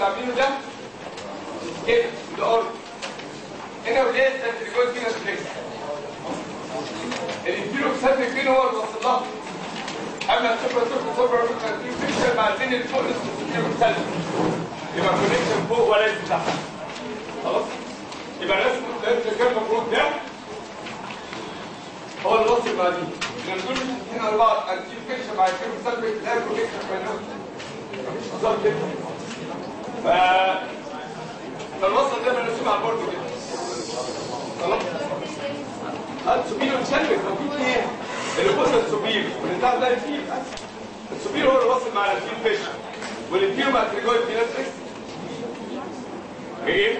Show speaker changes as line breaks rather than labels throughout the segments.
اللي عاملينه ده كده الارض هنا ولاد التريجويد فينا سبيس الانتيرو سابق فين هو اللي وصل لها قبل ما تشوف تشوف صبر فيكشن بعدين اللي فوق اسمه الانتيرو سابق يبقى كونكشن فوق ولا تحت خلاص يبقى الرسم اللي كان المفروض ده هو اللي وصل بعدين لما دول مش هنا لبعض انتيرو فيكشن مع الانتيرو سابق في الاخر كونكشن بينهم مفيش هزار كده ف فالوصل ده مرسوم على البورد كده خلاص السوبير مشلك لو في اثنين اللي فوق السوبير واللي تحت ده الفيل السوبير هو اللي واصل مع الفيل فيش والفيل مع التريجويد في نفس ايه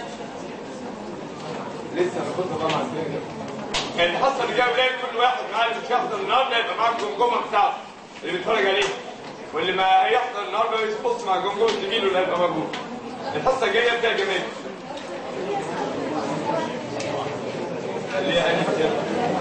لسه هناخدها بقى مع السنين اللي حصل اللي جاب ليه كل واحد معاه اللي مش هيحضر النهارده يبقى معاه الجمجمه بتاعته اللي بيتفرج عليه واللي ما هيحضر النهارده يبص مع جمجمه زميله اللي هيبقى موجود الحصه الجايه ابدا يا جماعه اللي هي ألف كده.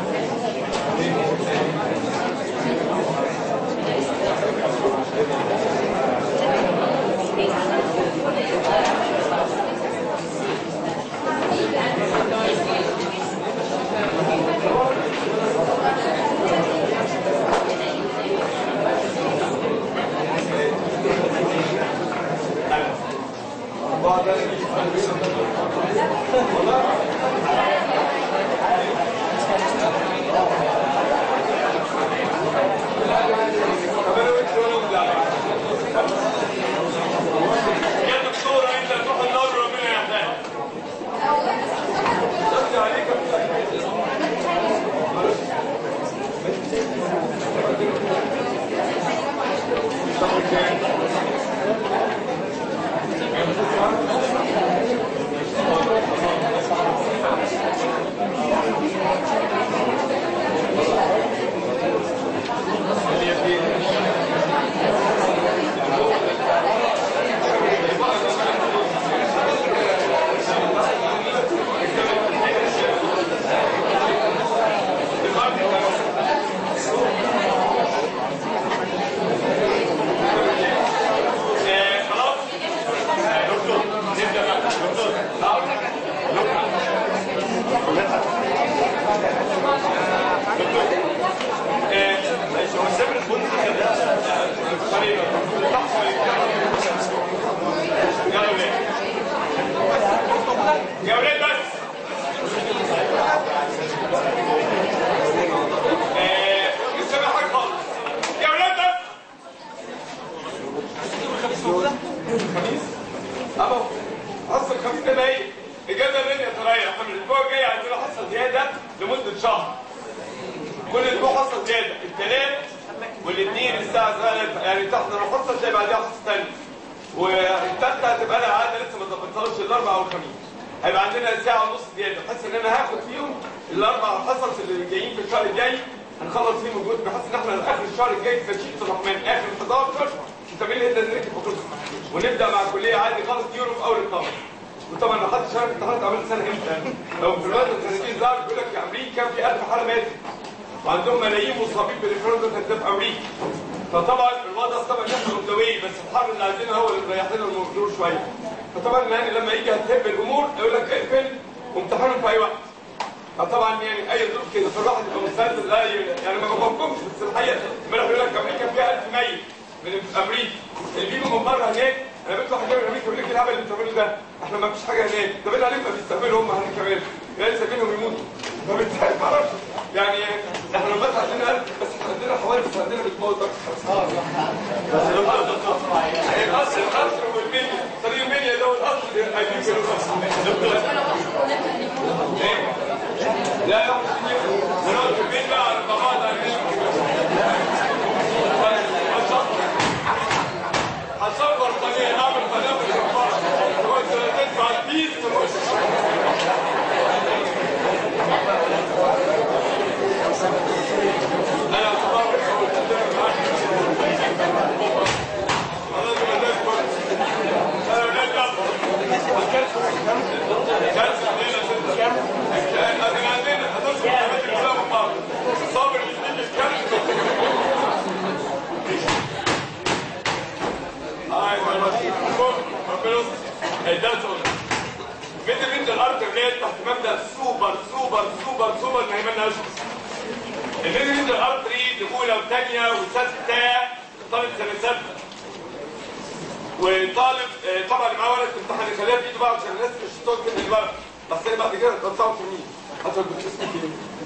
بعض طب انا وانت ولا لا يا دكتور انت تروح النار ربنا يحفظك شد عليك آه، خلاص آه، دكتور نبدا بقى دكتور هقول لك آه، ماشي هو السابر البني ده آه، طريقة. لحظة يا ولاد يا ولاد بس آه، مش سامع حاجة خالص يا ولاد بس خميس اهو حصه الخميس ده ايه اجازه مني يا تريا احنا من الاسبوع الجاي عندنا حصه زياده لمده شهر كل اسبوع حصه زياده الثلاث والاثنين الساعه 3 يعني تحضر الحصه تلاقي بعدها حصه ثانيه والثالثه هتبقى لها عاده لسه ما ظبطتهاش الاربعاء والخميس هيبقى عندنا ساعه ونص زياده بحيث ان انا هاخد فيهم الاربع حصص اللي جايين في الشهر الجاي هنخلص فيهم الجزء بحيث ان احنا اخر الشهر الجاي في تشييد الرحمن اخر 11 مستمر هيدا نركب فكرته ونبدا مع الكليه عادي خالص يورو في اول القمر وطبعا لو حد شهر امتحانات عملت سنه امتى لو في الوقت الخارجي ظهر بيقول لك في امريكا في 1000 حاله ماتت وعندهم ملايين مصابين بالانفلونزا ده في امريكا فطبعا الوضع طبعا احنا متداويين بس الحر اللي عندنا هو اللي مريح لنا الموضوع شويه فطبعا يعني لما يجي هتهب الامور يقول لك اقفل وامتحانهم في اي وقت فطبعا يعني اي ظروف كده فالواحد يبقى مستعد لا ي- يعني ما بفهمكمش بس الحقيقه امبارح بيقول لك امريكا فيها 1000 ميت من امريكا اللي بيجوا من بره هناك انا بنت واحد جاي من امريكا بيقول لك إيه الهبل اللي بتعمله ده احنا ما فيش حاجه هناك طب ايه عليهم ما بيستقبلوا هم هناك كمان يعني سايبينهم يموتوا فبالتالي ما اعرفش يعني احنا لما بس عندنا قلب بس احنا عندنا حوادث عندنا بتموت اكتر القصر القصر والمنيا طريق المنيا ده والقصر عايزين كده لا لا مش كده نقعد في البيت بقى على بعض هصور قناه اعمل قناه بالكفاره تقعد تدفع الفيس انا هصور خلاص يبقى ده الفل. انا ولاد يلا. كارثة علينا ستة. احنا عندنا هتدخل كمان الكلام بعض. صابر الاثنين الكارثة. آه، يا ربنا ده سؤال ميدل ميدل ارتر اللي هي تحت مبدا سوبر سوبر سوبر سوبر ما هي مالهاش الميدل ميدل ارتري الاولى والثانيه والسادسه طالب سنه سادسه وطالب آه، طبعا اللي معاه ورقه امتحان يخليها في ايده بقى عشان الناس مش تقعد كده الورق بس انا بعد كده هتصور في مين؟ حسب اسمك ايه؟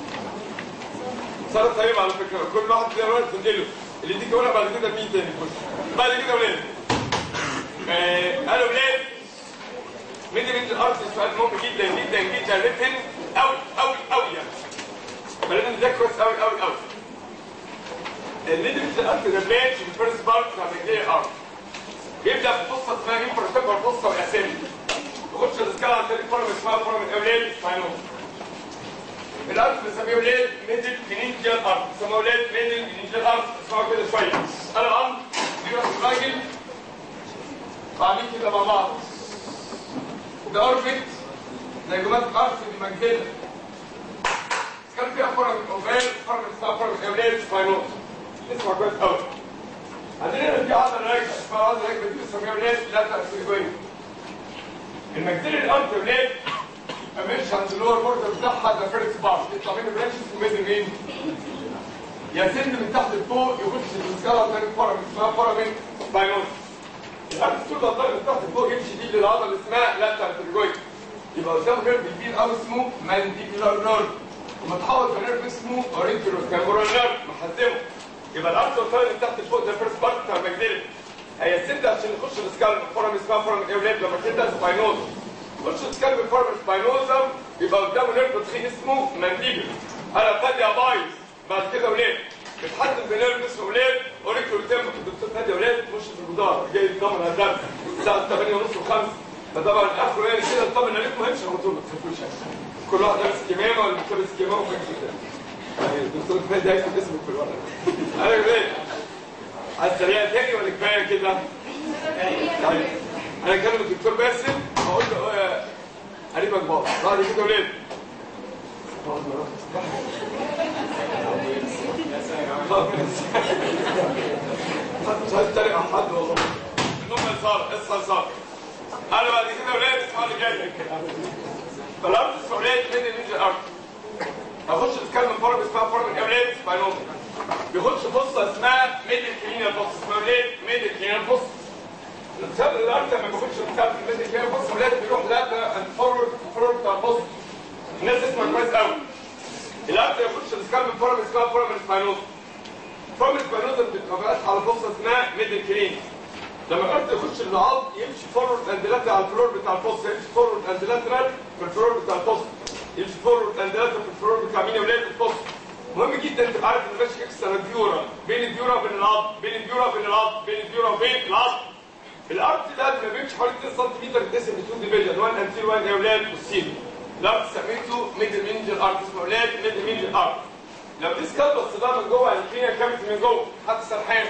صارت طيبه على فكره كل واحد كده ورقه تنقله اللي يديك ورقه بعد كده مين تاني يخش بعد كده ولاد آه، قالوا ولاد ميدل ميدل ارتري سؤال مهم جدا جدا جدا ريتن قوي قوي قوي يعني فلازم نذاكر كويس قوي قوي قوي الميدل ميدل ارتري ده بلانش في الفيرست بارت بتاع مجديه ارتري يبدا بقصه اسمها مين بروتوكول قصه والاسامي يخش الاسكال عن طريق فورم اسمها فورم الاولاد فاينوم الارض بنسميه ولاد ميدل فينينجيال ارض بنسميه ولاد ميدل فينينجيال ارض اسمعوا كده شويه انا الامر بيروح الراجل وعاملين كده مع بعض ده اوربت زي جماعه الارض المجدله كان فيها فورم الاوفال فورم اسمها فورم الاولاد فاينوم اسمع كويس قوي عندنا في عضله راكبه اسمها عضله راكبه دي بنسميها ولاد لا تاثيريه المجدل الارض ولاد مش عند اللور بوردر بتاعها ده فيرست بار يطلع منه برانش اسمه ميدل مين يسن من تحت لفوق يخش في السكالا تاني فورم اسمها فورامين سباينوس الارض طول ما الضغط من تحت لفوق يمشي دي للعضله اللي اسمها لا تاثيريه يبقى قدام غير بالبين او اسمه مانديبولار نيرف ومتحوط في نيرف اسمه اورينتيروس كامورال نيرف محزمه يبقى الارض والطالب من تحت لفوق ده فيرست بارت بتاع المجدل هيسد عشان يخش السكالب فورم اسمها فورم الاولاد لما كده سباينوز يخش السكالب فورم سباينوزم يبقى قدامه نيرف تخين اسمه مانديبل انا قد يا بايظ بعد كده ولاد بتحدد بنيرف اسمه ولاد اوريكلو تم الدكتور نادي ولاد مش في الجدار جاي يطمن على الدرس الساعه 8 ونص و5 فطبعا اخره يعني كده اطمن عليكم هيمشي على طول ما تخافوش يعني كل واحد لابس كمامه ولا مش لابس كمامه وماشي كده الدكتور فادي هيكتب اسمك في الورقه انا ايه على السريع تاني ولا كفايه كده؟ طيب انا اكلم الدكتور باسم اقول له آه، قريبك باظ بعد كده ولاد مش عايز اتريق على حد والله النوم يسار اصحى يسار انا بعد كده ولاد اسمع اللي جاي فالارض السعوديه من نيجي الارض اخش اتكلم فورم اسمها فورم الاولاد باينوم بيخش فصه اسمها ميدل كلينيال فص اسمها ولاد ميدل كلينيال فص السبب الارض لما بيخش بسبب الميدل كلينيال فص ولاد بيروح لا اند فورورد فورورد بتاع الفص الناس تسمع كويس قوي الارض يخش الاسكال من فورم اسمها فورم السباينوز فورم السباينوز بتبقى على فصه اسمها ميدل كلينيال لما الارض يخش العظم يمشي فورورد اند لاترال على الفلور بتاع الفص يمشي فورورد اند لاترال في الفلور بتاع الفص يمشي فورورد اند لاترال في الفلور بتاع مين يا ولاد الفص مهم جدا تبقى عارف ان ماشي اكسترا ديورا بين الديورا وبين العظم بين الديورا وبين العظم بين الديورا وبين العظم الارض ده لما بيمشي حوالي 2 سم يتقسم لتو ديفيجن 1 انتير 1 يا اولاد والسين الارض سميته ميدل مينجل ارض اسمه اولاد ميدل مينجل ارض لو دي سكال بس ده من جوه يعني الكلينيا كامت من جوه حتى سرحان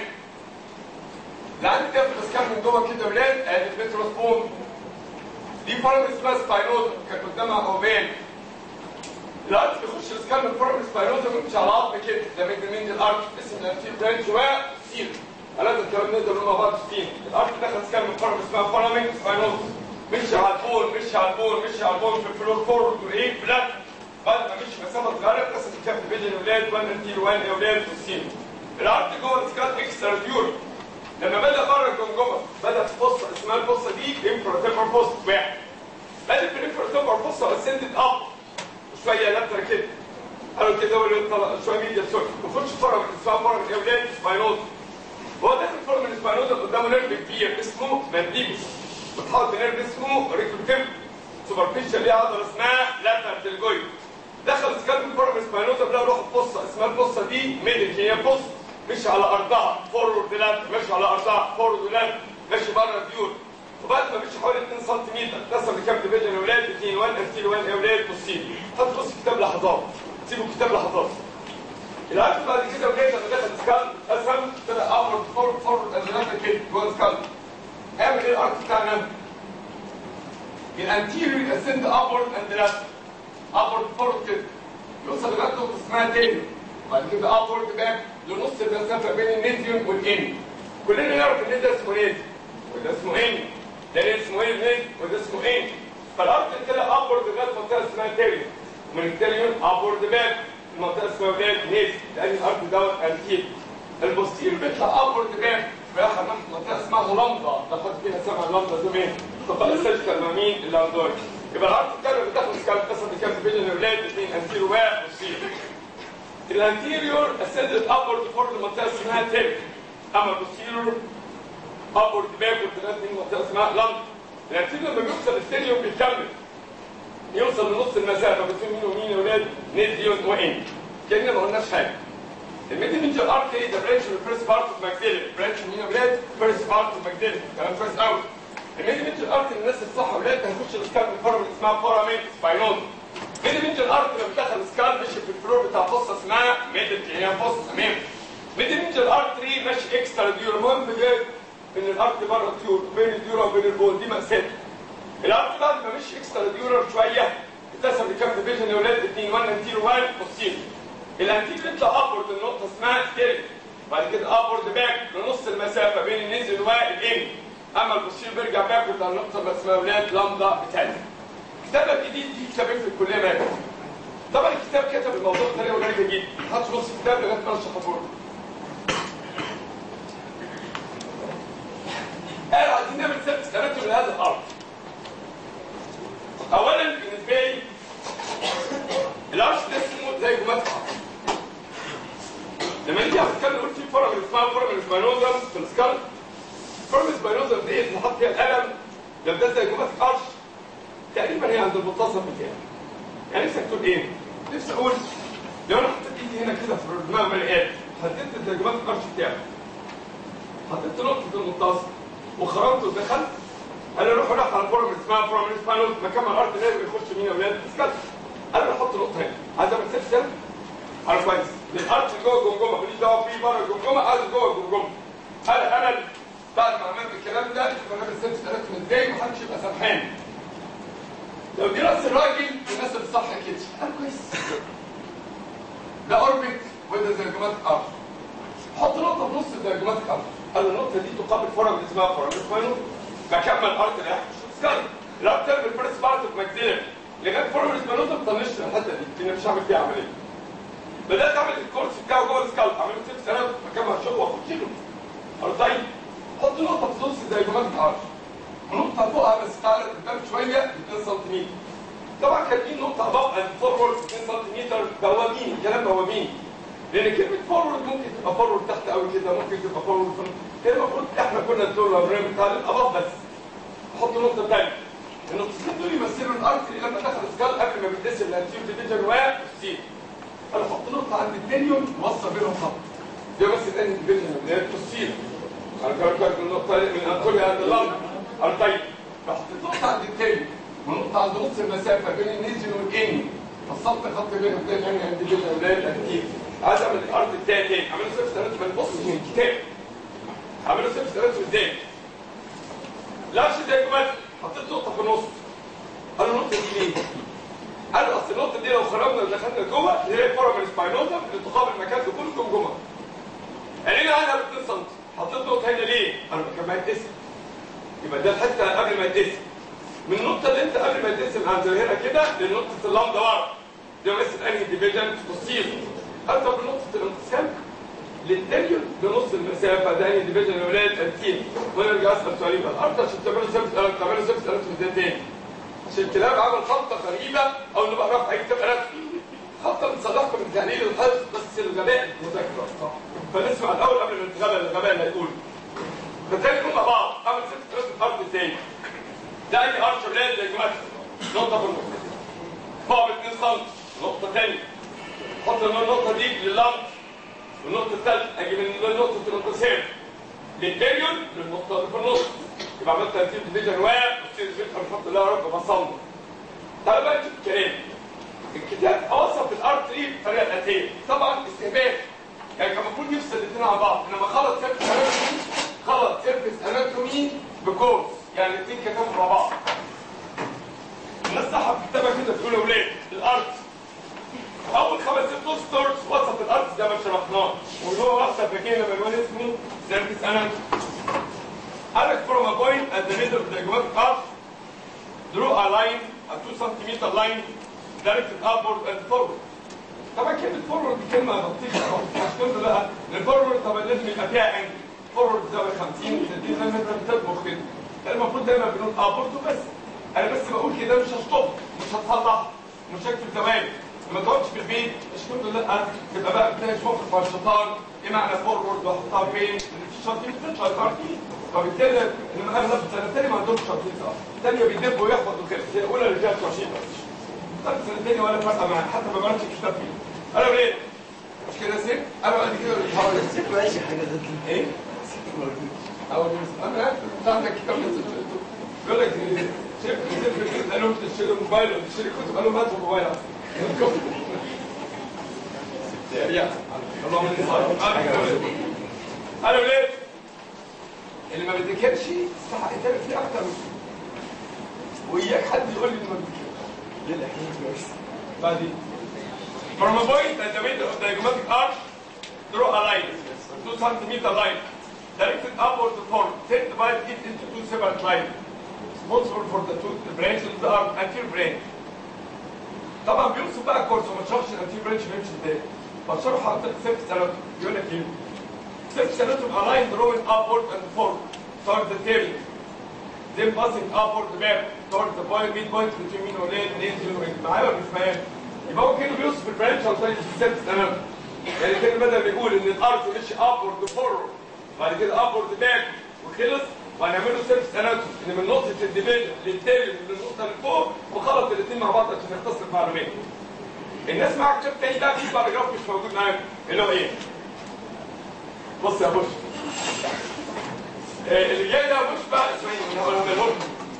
اللي عندي كده في الاسكان من جوه كده اولاد ادي المتروسبوم دي فورم اسمها سباينوزا كان قدامها اوفال الارض بيخش الاسكان من فورم سباينوزا ويمشي على العظم كده ده ميدل مينجل ارض اسم الانتير برانش وسير لازم الكلام نقدر نقول مع بعض ستين الارض دخل اسكان من فورم اسمها فورامين سباينوزا مشي على البول مشي على البول مشي على البول في الفلور فورورد وايه فلات بعد ما مشي مسافه صغيره قصه الكف بين الاولاد 1 انتير 1 يا اولاد والسين الارض جوه الاسكان اكسترا ديور لما بدا بره الجمجمه بدات فصه اسمها الفصه دي انفراتيفر فص واحد بدات الانفراتيفر فصه اسندت اب شويه لاتر كده قالوا كده ولا طلع شويه ميديا سوري ما كنتش فرق اسمها فرق الاولاد سباينوز هو داخل فرق من السباينوز قدامه نيرف كبير اسمه مانديبس بتحط نيرف اسمه ريكروتيف سوبرفيشال ليه عضله اسمها لاتر تلجويد دخل سكالب فرق من السباينوز بلا روح الفصه اسمها الفصه دي ميدل هي فص مش على ارضها فورورد لات مش على ارضها فورورد لات ماشي بره الديور وبعد ما مشي حوالي 2 سم اتقسم لكام ديفيجن يا اولاد 2 1 انتيل 1 يا اولاد بصين حط بص كتاب لحظات سيبوا كتاب لحظات العكس بعد كده ولاد لما دخل سكال قسم طلع ابورد فورورد فورورد اند كده جوه سكال اعمل ايه الارك بتاعنا؟ الانتيريور يسند ابورد اند لات ابورد فورورد كده يوصل لغايه نقطه اسمها تاني وبعد كده ابورد باك لنص المسافه بين النيزيوم والان كلنا نعرف ان ده اسمه نيزيوم وده اسمه ان ده اللي اسمه ايه نيد وده اسمه ايه فالارض طلع ابورد لغايه منطقه اسمها تيريون من التيريون ابورد باك المنطقه اسمها ولاد نيز لان الارض دوت انتير البوستير بيطلع ابورد باك بياخد منطقه اسمها لامدا دخلت فيها سبع لامدا زمان طبقا السيرجيكال مع مين اللامدويد يبقى الارض الثانيه بتاخد سكال قسم كام بين الاولاد اثنين انتيرو وبوستير الانتيريور اسندد ابورد فور المنطقه اسمها تيريون اما البوستيريور ابورد باك والثلاث من منطقه اسمها لامدا الانتيريور لما بيوصل الستيريوم بيكمل يوصل لنص المسافه بين مين ومين يا ولاد نيزيون وان كاننا ما قلناش حاجه الميدي منجر ارتري ده برانش من فيرست بارت اوف ماكسيلري برانش مين يا ولاد فيرست بارت اوف ماكسيلري كلام كويس قوي الميدي منجر ارتري الناس الصح يا ولاد هنخش الاسكال الفورم اللي اسمها فورامين سباينوز ميدي منجر ارتري لما دخل الاسكال مشي في الفلور بتاع فصه اسمها ميدل كليان فصه تمام ميدي منجر ارتري ماشي اكسترا ديور مهم جدا ان الارتري بره الديور بين الديور وبين البول دي مأساة الارتري بعد ما مشي اكسترا ديورال شويه اتسم لكام ديفيجن يا ولاد 2 1 انتيرو 1 بوستيرو الانتيك بيطلع ابورد النقطه اسمها ستيرن بعد كده ابورد باك لنص المسافه بين النزل والان اما البوستيرو بيرجع باك على النقطه اللي اسمها ولاد لامدا بتاعتها كتابك جديد دي كتابين في الكليه مات طبعا الكتاب كتب الموضوع بطريقه غريبه جدا حط نص الكتاب لغايه ما اشرحه له قال عايزين نعمل ست سنوات من هذا الارض اولا بالنسبه لي الارش ده اسمه زي جماعه لما نيجي هنتكلم نقول في فرع من اسمها فرع من سباينوزم في السكال فرع من سباينوزم دي اللي حط فيها القلم ده ده زي جماعه ارش تقريبا هي عند المنتصف بتاعي يعني نفسك تقول ايه؟ نفسي اقول لو انا حطيت ايدي هنا كده في الدماغ ملقات حطيت زي جماعه الارش بتاعي حطيت نقطه المنتصف وخرجت ودخلت انا اروح راح على فورم اسمها فورم اسمها مكان ما الارض لازم يخش مين يا اولاد اسكال انا احط نقطه هنا عايز اعمل سيف سيف على كويس الارض جوه الجمجمه ماليش دعوه فيه بره الجمجمه عايز جوه الجمجمه انا انا بعد ما عملت الكلام ده يبقى انا سيف سيف من ازاي محدش يبقى سرحان لو دي راس الراجل الناس الصح كده انا كويس ده اوربت وده زرجمات ارض حط نقطه في نص زرجمات ارض قال النقطه دي تقابل فورم اسمها فورم اسمها بكمل ارض الاحد سكاي لا بتعمل الفيرست بارت اوف ماكسيلر لغايه فورم اسمها طنشت الحته دي لان مش هعمل فيها عمليه بدات اعمل الكورس بتاعه جوه السكال عملت ست سنوات بكمل شغل واخد كيلو طيب حط نقطه في نص زي جماعه عرش ونقطه فوقها بس تعالى قدام شويه 2 سم طبعا كان في نقطه اباف اند فورورد 2 سم بوابيني كلام بوابيني لان كلمه فورورد ممكن تبقى فورورد تحت قوي كده ممكن تبقى فورورد كده المفروض احنا كنا الدور الامريكي بتاع الاباف بس احط نقطه ثانيه النقطتين دول يمثلوا الارتري لما دخل السكال قبل ما بيتقسم الانتيور ديفيجن والسيل انا احط نقطه عند التنيون ووصل بينهم خط ده بس الانتي ديفيجن اللي هي التفصيل انا كنت النقطه من انطوليا عند اللمبه انا طيب رحت نقطه عند التاني ونقطه عند نص المسافه بين النيزل والاني وصلت خط بينهم ده يعني عند الديفيجن اللي هي الانتير عايز اعمل الارض التاني تاني اعمله صفر ثلاثه ما تبصش من الكتاب اعمله صفر ثلاثه ازاي لا شيء زي كمان حطيت نقطه في النص قالوا النقطه دي ليه؟ قالوا اصل النقطه دي لو خرجنا ودخلنا جوه هي فورم سباينوزا اللي تقابل مكان دخول جمجمه قال عنها ب 2 سم حطيت نقطه هنا ليه؟ قالوا كان ما يتقسم يبقى ده الحته قبل ما يتقسم من النقطه اللي انت قبل ما يتقسم عند هنا كده لنقطه اللمبه ورا ده بس انهي ديفيجن تصير قال طب نقطه الانقسام للتريون بنص المسافه ده هي ديفيجن الاولاد التين ونرجع اسال سؤال يبقى الارض عشان تعملوا سيرفس تعملوا سيرفس ازاي تاني عشان الكلاب عمل خطه غريبه او نبقى رفع اي كتاب رسمي خطه بتصلحكم من تهليل الحفظ بس الغباء مذاكره فنسمع الاول قبل ما نتغبى الغباء اللي هيقول فتاني هم بعض عمل سيرفس رسم الارض ازاي ده اي ارش اولاد زي جماعه نقطه في النص بعض 2 سم نقطه ثانيه حط النقطه دي لللمب والنقطة الثالثة أجي من نقطة الانقسام للبريون للنقطة اللي في النص يبقى عملت ترتيب ديفيجن واحد والسيريز فيتر الحمد لله يا رب بصمم تعالوا بقى نشوف الكلام الكتاب أوصف الار 3 بالطريقة الآتية طبعا استهبال يعني كان المفروض يفصل الاثنين عن بعض انما خلط سيرفس اناتومي خلط سيرفس اناتومي بكورس يعني الاثنين كتابوا مع بعض الناس صح في كتابها كده بتقول يا ولاد الارض اول خمس ست ستورز وسط الارض ده ما شرحناه وهو وصف كده بعنوان اسمه سيرفيس اناتومي قال لك فروم ا بوينت ات ذا ميدل اوف ذا diagrammatic arch draw a line a 2 cm line directed upward and forward طبعا كلمة فورورد دي كلمة لطيفة خالص مش كنت لها الفورورد طبعا لازم يبقى فيها انجل فورورد زاوية 50 60 زي ما انت بتطبخ كده ده المفروض دايما بنقول ابورد بس انا بس بقول كده مش هشطب مش هتصلح مش هكتب زوايا لما تقعدش في البيت مش كنت لا تبقى بقى بتلاقي موقف مع الشيطان ايه معنى فورورد واحطها فين؟ اللي في الشياطين بتطلع عارفين فبالتالي لما اغلب السنه الثانيه ما عندهمش شياطين صح الثانيه بيدبوا ويحفظوا كده زي الاولى اللي فيها شياطين بس طب السنه الثانيه ولا فارقه معايا حتى ما بقراش الكتاب فيه انا ليه؟ مش كده يا سيف؟ انا قد كده بحاول
سيب ماشي حاجه زي
ايه؟ اول انا عارف بتاعتك كتاب بيقول لك شيف شيف قالوا تشتري موبايل ولا تشتري كتب قالوا هات موبايل اللهم انا ليه؟ اللي ما بيذاكرش الصح يتابع فيه اكتر وياك حد يقول لي انه ما بيذاكرش
ليه الاحيان كويس
بعدين From a point at the middle of the diagrammatic arch, draw a line, 2 centimeter line, directed upward to forward. Then divide it into two separate lines, responsible for the two branches of the arm, anterior branch. طبعا بيوصف بقى الكورس وما تشرحش الانتير برانش بيمشي ازاي. بشرح على سيرف سنتوم يقول لك ايه؟ سيرف سنتوم align drawing upward and forward toward the tail. Then passing upward back toward the point midpoint between مين ولين ننزل معايا ولا مش معايا؟ يبقى هو كده بيوصف البرانش عن طريق السيرف سنتوم. يعني كده بدل ما يقول ان الارض مشي upward وفورورد بعد كده upward back وخلص وهنعمله سيرف سنتوم ان من نقطه الديفيجن للتالي من النقطه اللي فوق وخلط الاثنين مع بعض عشان نختصر المعلومات. الناس معاك كتاب تاني ده في باراجراف مش موجود معاك اللي هو ايه؟ بص يا بوش آه، اللي جاي ده بوش بقى اسمعيني انا هقول لكم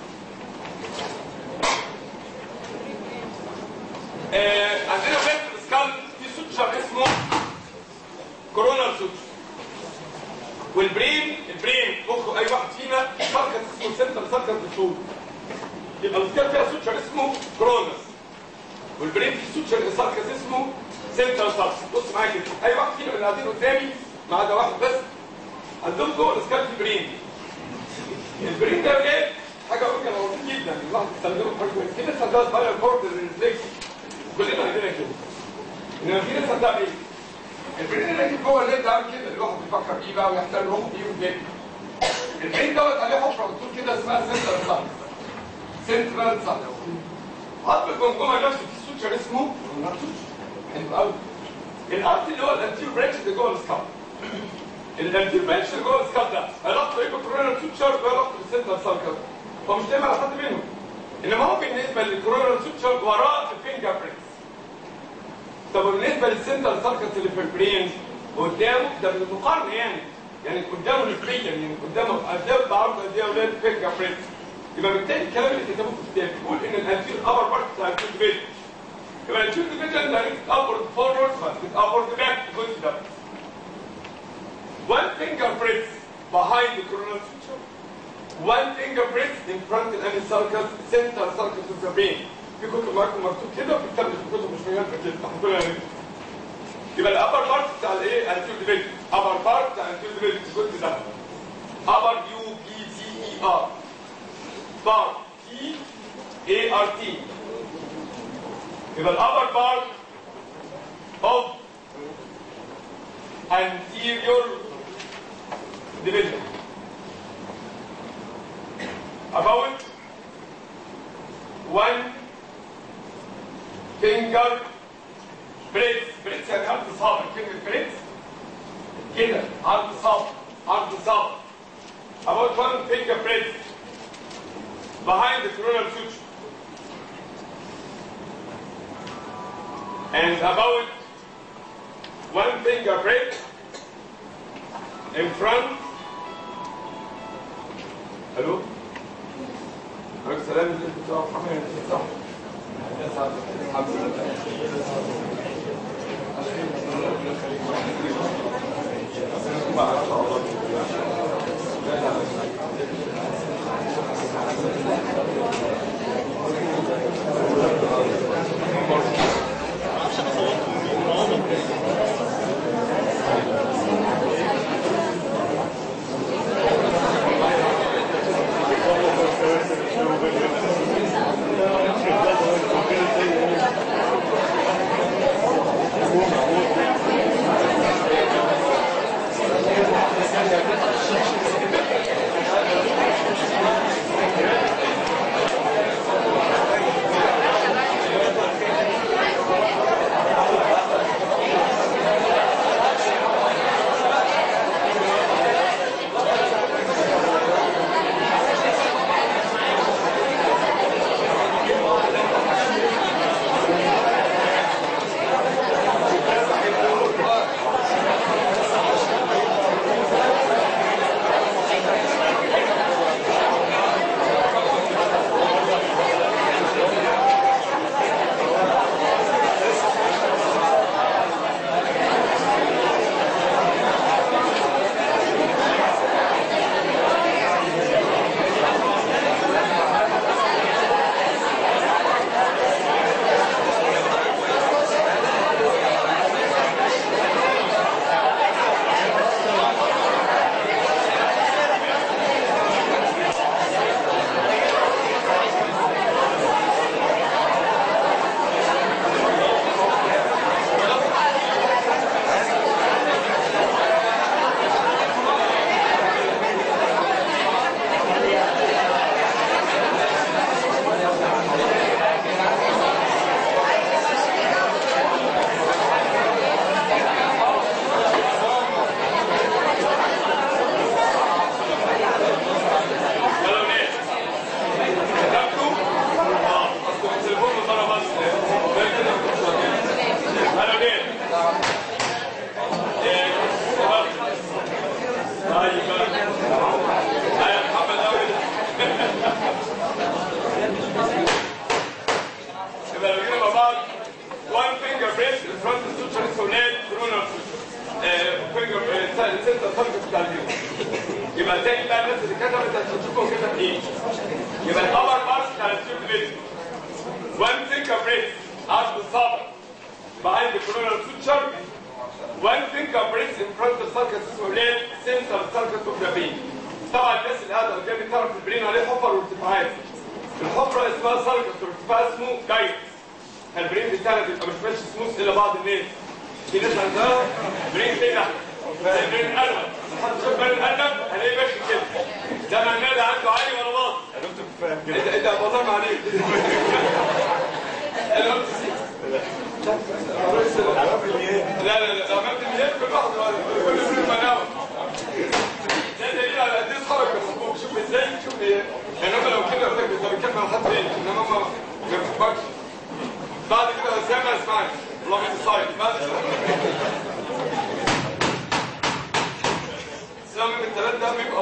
آه، عندنا بيت السكال في سوتشر اسمه كورونال سوتشر والبرين البرين مخه اي واحد فينا سركت اسمه سنتر سركت بالطول يبقى السكال فيها سوتشر اسمه كورونس والبرين في سوتشر سركت اسمه سنتر سركت بص معايا كده اي واحد فينا من اللي قاعدين قدامي ما عدا واحد بس عندهم جوه السكال في برين البرين ده بجد حاجه ممكن لطيف جدا الواحد يستخدمه في حاجه كويسه في ناس عندها سبايرال كورد ريفلكس كلنا عندنا كده انما في ناس عندها ايه؟ البرين اللي راكب جوه اللي انت عامل كده الواحد بيفكر فيه بقى ويحتل روحه فيه وكده البرين دوت عليه حفره بتقول كده اسمها سنترال سايت سنترال سايت عظم الجمجمه نفسه في سوتشر اسمه حلو قوي الارت اللي هو الانتير برانش اللي جوه السكاب الانتير برانش اللي جوه السكاب ده علاقته ايه بالكورونال سوتشر وعلاقته بالسنترال سايت هو مش دايما على حد منهم انما هو بالنسبه للكورونال سوتشر وراه الفينجر برينتس طب بالنسبه للسنترال سيركت اللي في البرين قدامه ده بالمقارنه يعني يعني قدامه نسبيا يعني قدامه قدام بعرض قد ايه اولاد فينجر برينتس يبقى بالتالي الكلام اللي كتبوه في الكتاب بيقول ان الانتير ابر بارت بتاع الانتير ديفيجن يبقى الانتير ديفيجن دايركت ابورد فورورد دايركت ابورد باك الجزء ده one fingerprint behind the coronal suture one fingerprint in front of any circus center circus of the brain في كتب معاكم مكتوب كده وفي كتاب في كتب مش مجال كده تحطوا لها هنا يبقى الابر بارت بتاع الايه انتير ديفيجن ابر بارت بتاع الانتير ديفيجن الجزء ده ابر يو بي تي اي ار بار تي اي ار تي يبقى الابر بارت of anterior division about one finger بريتس بريتس يعني عرض صابع كلمة بريتس كده عرض صابع عرض صابع about one finger breadth behind the coronal suture and about one finger breadth in front الو عليكم السلام ازيك يا دكتور محمد صح يا سعد الحمد لله ما شاء الله يبقى الابر بارت بتاع التيوب بريس وان فينجر بريس عند الصابع behind the coronal suture one finger brings in front of sulcus اسمه ليه central sulcus of the brain طبعا الناس اللي قاعده قدامي تعرف البرين عليه حفر وارتفاعات الحفره اسمها sulcus وارتفاع اسمه جايد البرين بتاعنا بيبقى مش ماشي سموث الا بعض الناس في ناس عندها برين كده زي برين قلب حد شاف برين قلب هلاقيه ماشي كده ده معناه ده عنده عالي ولا باطل انت انت بظلم عليك لا لا لا عملت مليان كل واحد كل فريق مناوي ده دليل على قد ايه اصحابك بيحبوك شوف ازاي شوف ايه يعني هم لو كده قلت لك انت بتتكلم على حد تاني انما ما ما بيحبكش بعد كده اسامه اسمعني والله ما تصايد بعد اسامه من الثلاث ده بيبقى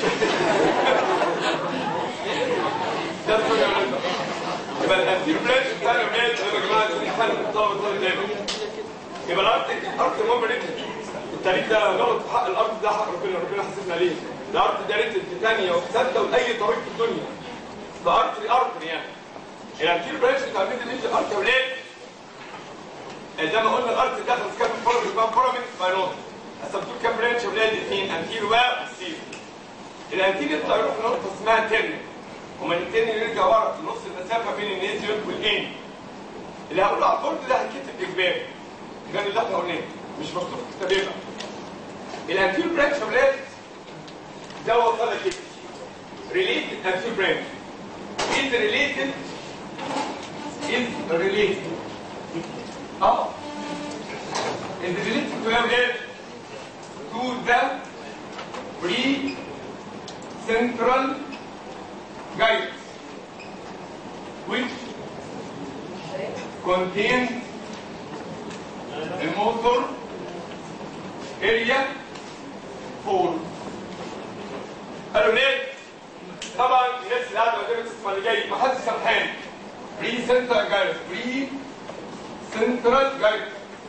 ده الفرق يا ولاد يبقى الانتير بلانش بتاع الولاد يا جماعه دي حل الطلبه الطالب دايما يبقى الارض الارض مهم ريتل التاريخ ده غلط في حق الارض ده حق ربنا ربنا حاسبنا عليه الارض ده ريتل في ثانيه وفي ثالثه واي طريق في الدنيا ده ارض ارض يعني الانتير بلانش بتاع الميدل ايج الارض يا ولاد زي ما قلنا الارض داخل كام فورمين كام فورمين باينوت قسمتوه كام برانش يا ولاد الاثنين انتير وسير الانتير يطلع يروح لنقطه اسمها تيرنك ومن التاني يرجع ورا نص المسافه بين النيزيوت والان اللي هقوله على البورد ده هيتكتب اجباري ده اللي احنا قلناه مش مكتوب في الكتاب الانتير برانش يا ولاد ده وصل كده related anterior branch is related is related اه is related to يا ولاد to the pre central guides which contains the motor area 4 قالوا ليه؟ طبعا الناس اللي قاعده قدام القسم اللي جاي ما حدش سرحان بري سنترال جايرس بري سنترال جايرس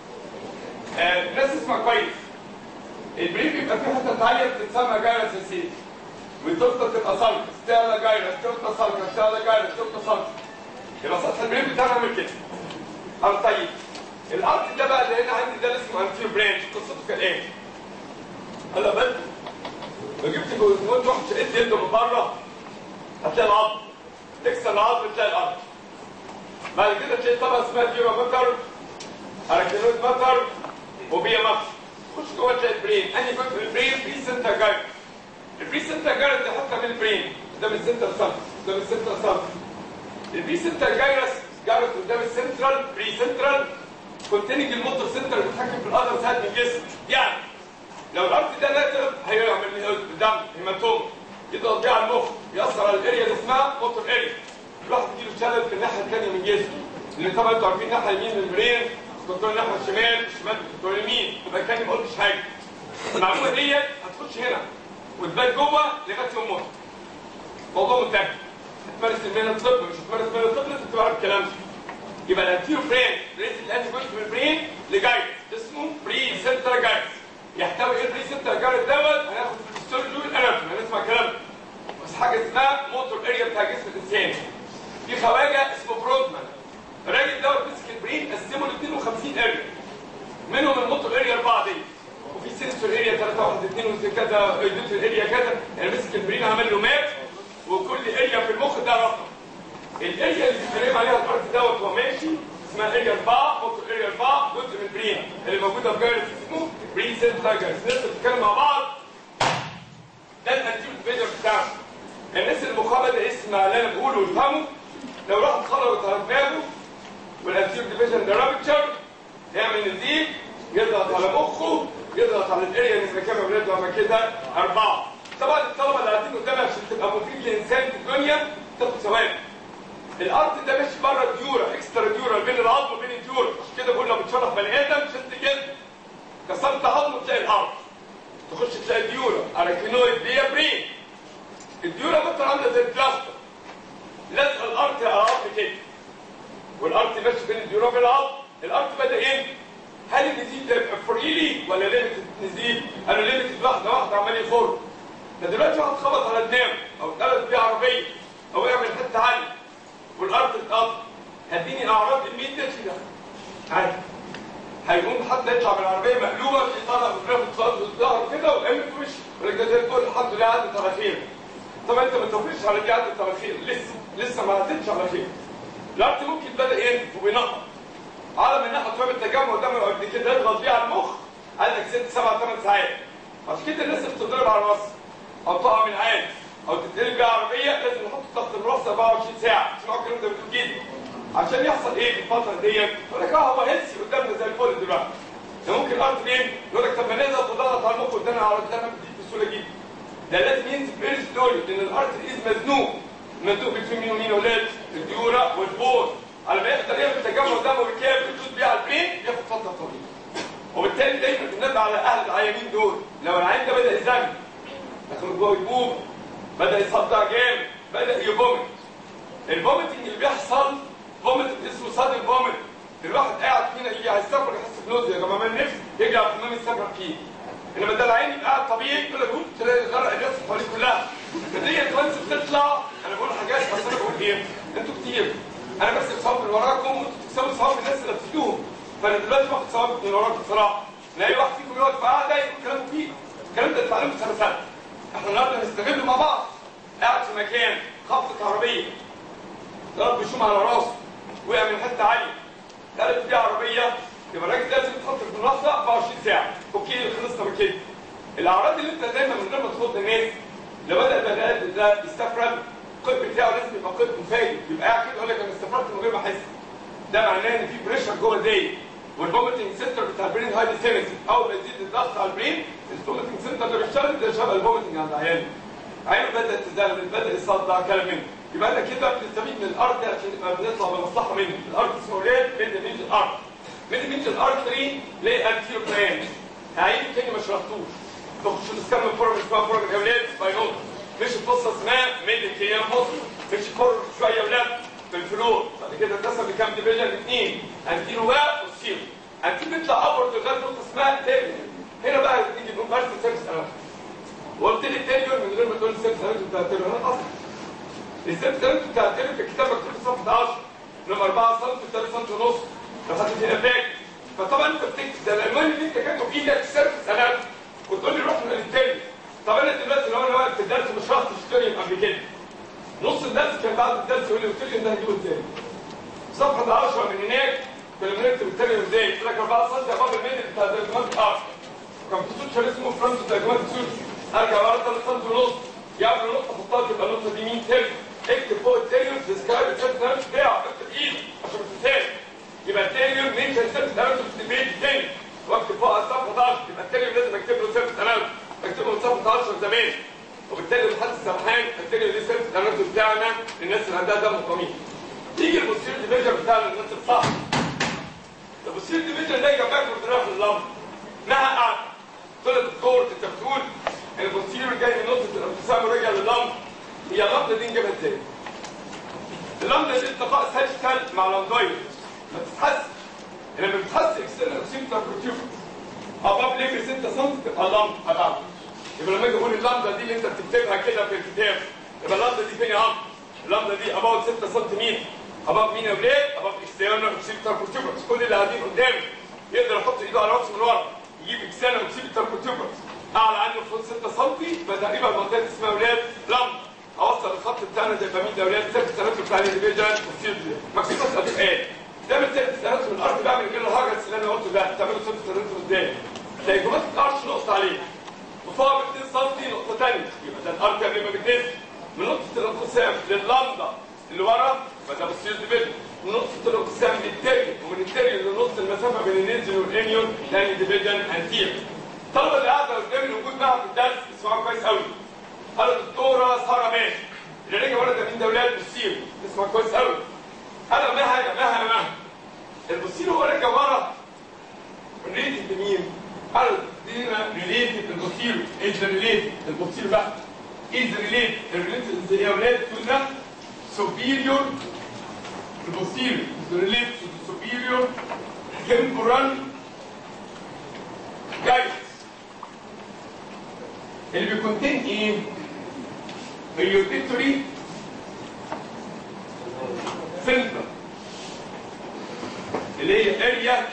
الناس اسمها كويس البري بيبقى فيه حته عاليه بتتسمى جايرس اساسي والتوسطه تبقى صلب تعلى جايرس تبقى صلب تعلى جايرس تبقى صلب يبقى سطح البري بتاعنا عامل كده اه طيب الارض ده بقى اللي هنا عندي ده اللي اسمه انتير برانش قصته كالاتي هلا بس لو جبت جوزمون تروح شقيت جلده من بره هتلاقي العظم تكسر العظم تلاقي الارض بعد كده تلاقي طبقه اسمها ديورا مكر اراكينوز مكر وبيا مكر خش جوه تلاقي البرين انهي جزء من البرين بري سنتر جايد البري سنتر جايرس دي حته من البرين قدام السنتر سلف قدام السنتر سلف البري سنتر جايرس جايرس قدام السنترال بري سنترال كونتيننج الموتور سنتر بيتحكم في الاذر سايد من الجسم يعني لو الارض ده ناتر هيعمل دم هيماتوم يضغط بيه على المخ ياثر على الاريا اللي اسمها موتور اريا الواحد يجيله شلل في الناحيه الثانيه من جسمه لان طبعا انتوا عارفين الناحيه اليمين من البرين كنترول الناحيه الشمال الشمال كنترول اليمين يبقى كاني ما قلتش حاجه المعلومه دي هتخش هنا وتبات جوه لغايه يوم موت موضوع منتهي هتمارس المهنه الطب مش هتمارس مهنه الطب لازم تبقى عارف الكلام ده يبقى الانتيرو برين ريز الانتي جزء من البرين لجايد اسمه بري سنتر جايد يحتوي ايه البري سنتر جايد دوت هناخد في الهيستولوجي والاناتومي هنسمع كلام بس حاجه اسمها موتور اريا بتاع جسم الانسان في خواجه اسمه برودمان الراجل دوت مسك البرين قسمه ل 52 اريا منهم الموتور اريا اربعه دي وفي سنسور اريا 3 1 2 كذا ايديتور اريا كذا يعني مسك البرين عمل له ماب وكل اريا في المخ ده رقم الاريا اللي بيتكلم عليها الارض دوت وهو ماشي اسمها اريا 4 موتور اريا 4 جزء من البرين اللي موجوده في جايرس اسمه برين سنتر جايرس نقدر نتكلم مع بعض ده الانتيرو فيديو بتاعه الناس المخابه ده اسم اللي انا بقوله ويفهموا لو راحت خلطت على دماغه والانتيرو ديفيجن ده رابتشر يعمل نزيف يضغط على مخه يضغط على الاريا اللي مركبه ولاد لما كده اربعه طبعا الطلبه اللي قاعدين قدامي عشان تبقى مفيد للانسان في الدنيا تاخد ثواب الارض ده ماشي بره الديورا اكسترا ديورا بين العظم وبين الديورا عشان كده بقول لو بتشرح بني ادم شلت جلد كسرت عظمه تلاقي الارض تخش تلاقي الديورا اراكينويد دي برين الديورا مثلا عامله زي البلاستر لازقه الارض على العظم كده والارض ماشي بين الديورا وبين العظم الارض بدا ايه؟ هل النزيف ده يبقى فريلي ولا ليميتد نزيف؟ قالوا ليميتد واحده واحده عمال يخر ده دلوقتي واحد خبط على دماغه او اتقلبت بيه عربيه او يعمل حته عاليه والارض تتقطع هديني اعراض immediately ده عادي هيقوم حد يطلع من العربيه مقلوبه يطلع من رافض صوت الظهر كده وقامت في وشه يقول لك ده زي الفل الحمد لله عدت على خير طب انت ما توفيش على دي عدت على خير لسه لسه ما عدتش على خير الارض ممكن بدا ينزف وبينقط على ما ينقط فاهم التجمع قدامه قد كده يضغط بيه على المخ عندك ست سبع ثمان ساعات عشان كده الناس اللي بتضرب على الراس او تقع من عاد او تتقلب بيها عربيه لازم نحط تحت الراس 24 ساعه اسمعوا الكلام ده بتقول كده عشان يحصل ايه في الفتره ديت يقول لك اه هو هيلسي قدامنا زي الفل دلوقتي ده ممكن الارض مين يقول لك طب ما نقدر تضغط على المخ قدامنا على قدامنا بسهوله جدا ده لازم ينزل فيري سلولي لان الارض از مزنوق مزنوق بين مين ومين ولاد الديوره والبول على ما يقدر يعمل تجمع دم بالكامل يدوس بيه على البين ياخد فتره طويله وبالتالي دايما بننبه على اهل العيانين دول لو العيان ده بدا يزن دخل جوه يبوب بدا يصدع جامد بدا يفومت الفوميتنج اللي بيحصل فوميت اسمه صدر فوميت الواحد قاعد فينا يجي على السفر يحس بنوزيا يا جماعه من نفسه يجي على حمام السفر فيه انما ده العين يبقى قاعد طبيعي يقول لك بص تلاقي غرق الناس حواليه كلها فدي كوانس بتطلع انا بقول حاجات بس انا بقول ايه انتوا كتير انا بس ثواب من وراكم وانتوا بتكسبوا ثواب الناس اللي بتدوهم فانا دلوقتي باخد ثواب من وراكم بصراحه ان اي واحد فيكم يقعد في قعده يقول كلام مفيد الكلام ده اتعلمه سنه سنه احنا النهارده هنستغله مع بعض قاعد في مكان خبطه عربيه ضرب بشوم على راسه وقع من حته عاليه قالت دي عربيه يبقى الراجل لازم يتحط في المنصه 24 ساعه اوكي خلصنا من كده الاعراض اللي انت دايما من غير ما تخض الناس لو بدا البني ادم ده يستفرد القلب بتاعه لازم يبقى قلب مفاجئ يبقى قاعد كده يقول لك انا استفردت من غير ما احس ده معناه ان في بريشر جوه زي والفوميتنج سنتر بتاع البرين هايلي سينسيتيف اول ما يزيد الضغط على البرين الفوميتنج سنتر ده بيشتغل ده شبه الفوميتنج عند العيان عينه بدات تزغلل بدا يصدع كلام منه يبقى انا كده بنستفيد من الارض عشان نبقى بنطلع بمصلحه منه الارض اسمه ريال ميد مينج الارض ميد مينج الارض 3 ليه انتيرو برين هعيد تاني ما شرحتوش تخش الاسكان فورم اسمها فورم الاولاد باينوت مش القصه اسمها ميد كيان مصر مش كور شويه ولاد في الفلور بعد كده اتقسم لكام ديفيجن اثنين انتيرو والسيرو انتيرو بيطلع ابورد لغايه نقطه اسمها تاني هنا بقى نيجي نقول بس سيرفس انا وقلت لي التاني من غير ما تقول سيرفس انا بتاع التاني انا اصلا السيرفس انا بتاع التاني في الكتاب مكتوب في صفحه 10 انما 4 سم 3 سم ونص لو حد فينا فاكر فطبعا انت بتكتب ده العنوان اللي انت كاتبه في ايدك سيرفس انا وتقول لي روح للتاني طب انا دلوقتي لو انا واقف في الدرس مش شرحت اشتري قبل كده نص الدرس كان بعد الدرس يقول لي قلت لي انت هتجيبه ازاي صفحه 10 من هناك كنا بنكتب التاني ازاي قلت لك 4 سم قبل الميدل بتاع الدرجمات ار كان في سوتشر اسمه فرونت درجمات سوتشر ارجع ورا 3 سم ونص يعمل نقطه حطها تبقى النقطه دي مين تاني اكتب فوق التاني ديسكرايب الشكل بتاعه اكتب ايدي عشان ما تنساش يبقى التاني مين كان سيرفس اناليسيس في البيت تاني واكتب فوق الصفحه 10 يبقى التاني لازم اكتب له سيرفس اناليسيس اكتبه من صفحه 10 زمان وبالتالي المحدث سرحان التاني دي سيرفس اناليسيس بتاعنا للناس اللي عندها دم قميص تيجي البوستير ديفيجن بتاعنا للناس الصح البوستير ديفيجن ده جنبك بتروح اللمب انها قاعده طلعت الدكتور انت بتقول البوستير جاي من نقطه الانقسام ورجع لللمب هي اللمبه دي نجيبها ازاي؟ اللمبه دي التقاء سيرجيكال مع لمبايد ما تتحس لما بتحس اكسترنال اوكسيمتر بروتيوفر اباب ليفل 6 سم تبقى اللمبه هتعرف يبقى لما اجي اقول اللمبه دي اللي انت بتكتبها كده في الكتاب يبقى اللمبه دي فين يا عم؟ اللمبه دي اباوت 6 سم اباب مين يا ولاد؟ اباب اكسترنال اوكسيمتر بروتيوفر كل اللي قاعدين قدامي يقدر يحط ايده على راسه من ورا يجيب اكسترنال اوكسيمتر بروتيوفر اعلى عنه فوق 6 سم يبقى تقريبا المنطقه دي اسمها ولاد لمبه اوصل الخط بتاعنا زي ما مين ده ولاد سيرفس التنفس بتاع الديفيجن والسيرجري مكتوب بس ادي ايه تعمل سيرفس التنفس من الارض بقى من غير الهجس اللي انا قلته ده تعمله سيرفس التنفس ازاي؟ تلاقي جمله الارش نقطه عليه وفوق ب 2 سم نقطه ثانيه يبقى ده الارض قبل ما بتنزل من نقطه الانقسام لللمبه اللي ورا فده بتصير ديفيجن من نقطه الانقسام للتري ومن التري لنص المسافه بين النيزل والانيون ثاني ديفيجن انتير الطلبه اللي قاعده قدامي موجود معاها في الدرس اسمعوا كويس قوي قالوا الدكتوره ساره ماشي اللي رجع ورا ده مين ده ولاد بصير اسمع كويس قوي انا مها يا مها يا مها البصير هو رجع ورا ريليتد لمين؟ قالوا دي ريليتد البصير از ريليتد البصير بقى از ريليتد الريليتد يا ولاد تو ذا superior البصير is related to the superior temporal guidance اللي بيكونتين ايه؟ اليوتيتوري سنتر اللي هي اريا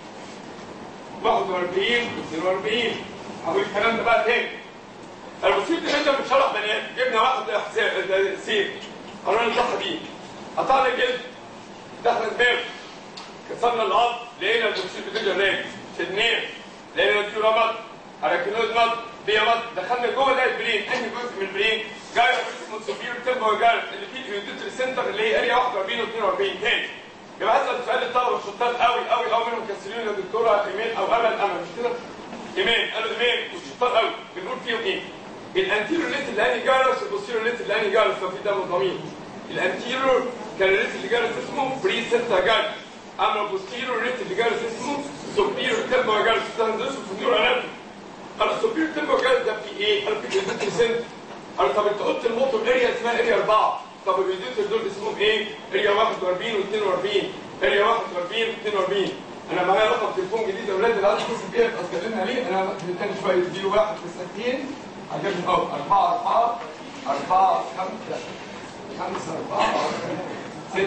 41 42 هقول الكلام ده بقى تاني البسيط ان انت بتشرح بني ادم جبنا واحد حساب سيف قررنا نضحي بيه قطعنا الجلد دخل دماغه كسرنا العظم لقينا البسيط بتجي راجع شدناه لقينا التيورامات اراكينوز مات بيامات دخلنا جوه لقيت برين انهي جزء من البرين جاي اسمه سوبير تيمبو جارد اللي فيه اليوديتري سنتر اللي هي اريا 41 و 42 تاني يبقى هسأل سؤال الطلبه الشطار قوي قوي قوي منهم كسرين يا دكتوره ايمان او امل امل مش كده؟ ايمان قالوا ايمان وشطار قوي بنقول فيهم ايه؟ الانتيريور ليت اللي اني جارس والبوستيريور ليت اللي اني جارس لو في دم ضمير الانتيريور كان الليت اللي جارس اسمه بري سنتا جارس اما البوستيريور ليت اللي جارس اسمه سوبيريور تيمبو جارس تهندسه في النيور اناتومي قال السوبيريور تيمبو جارس ده في ايه؟ قال في اليوديتري سنتر قال طب انت قلت الموتور اريا اسمها اريا 4 طب الفيديوز دول اسمهم ايه؟ اريا 41 و42 اريا 41 و42 انا معايا رقم تليفون جديد يا اولاد اللي عايز اتصل بيها يبقى اتكلمنا عليه انا تاني شويه اديله واحد في ساعتين عجبني قوي 4 4 4 5 5 4 6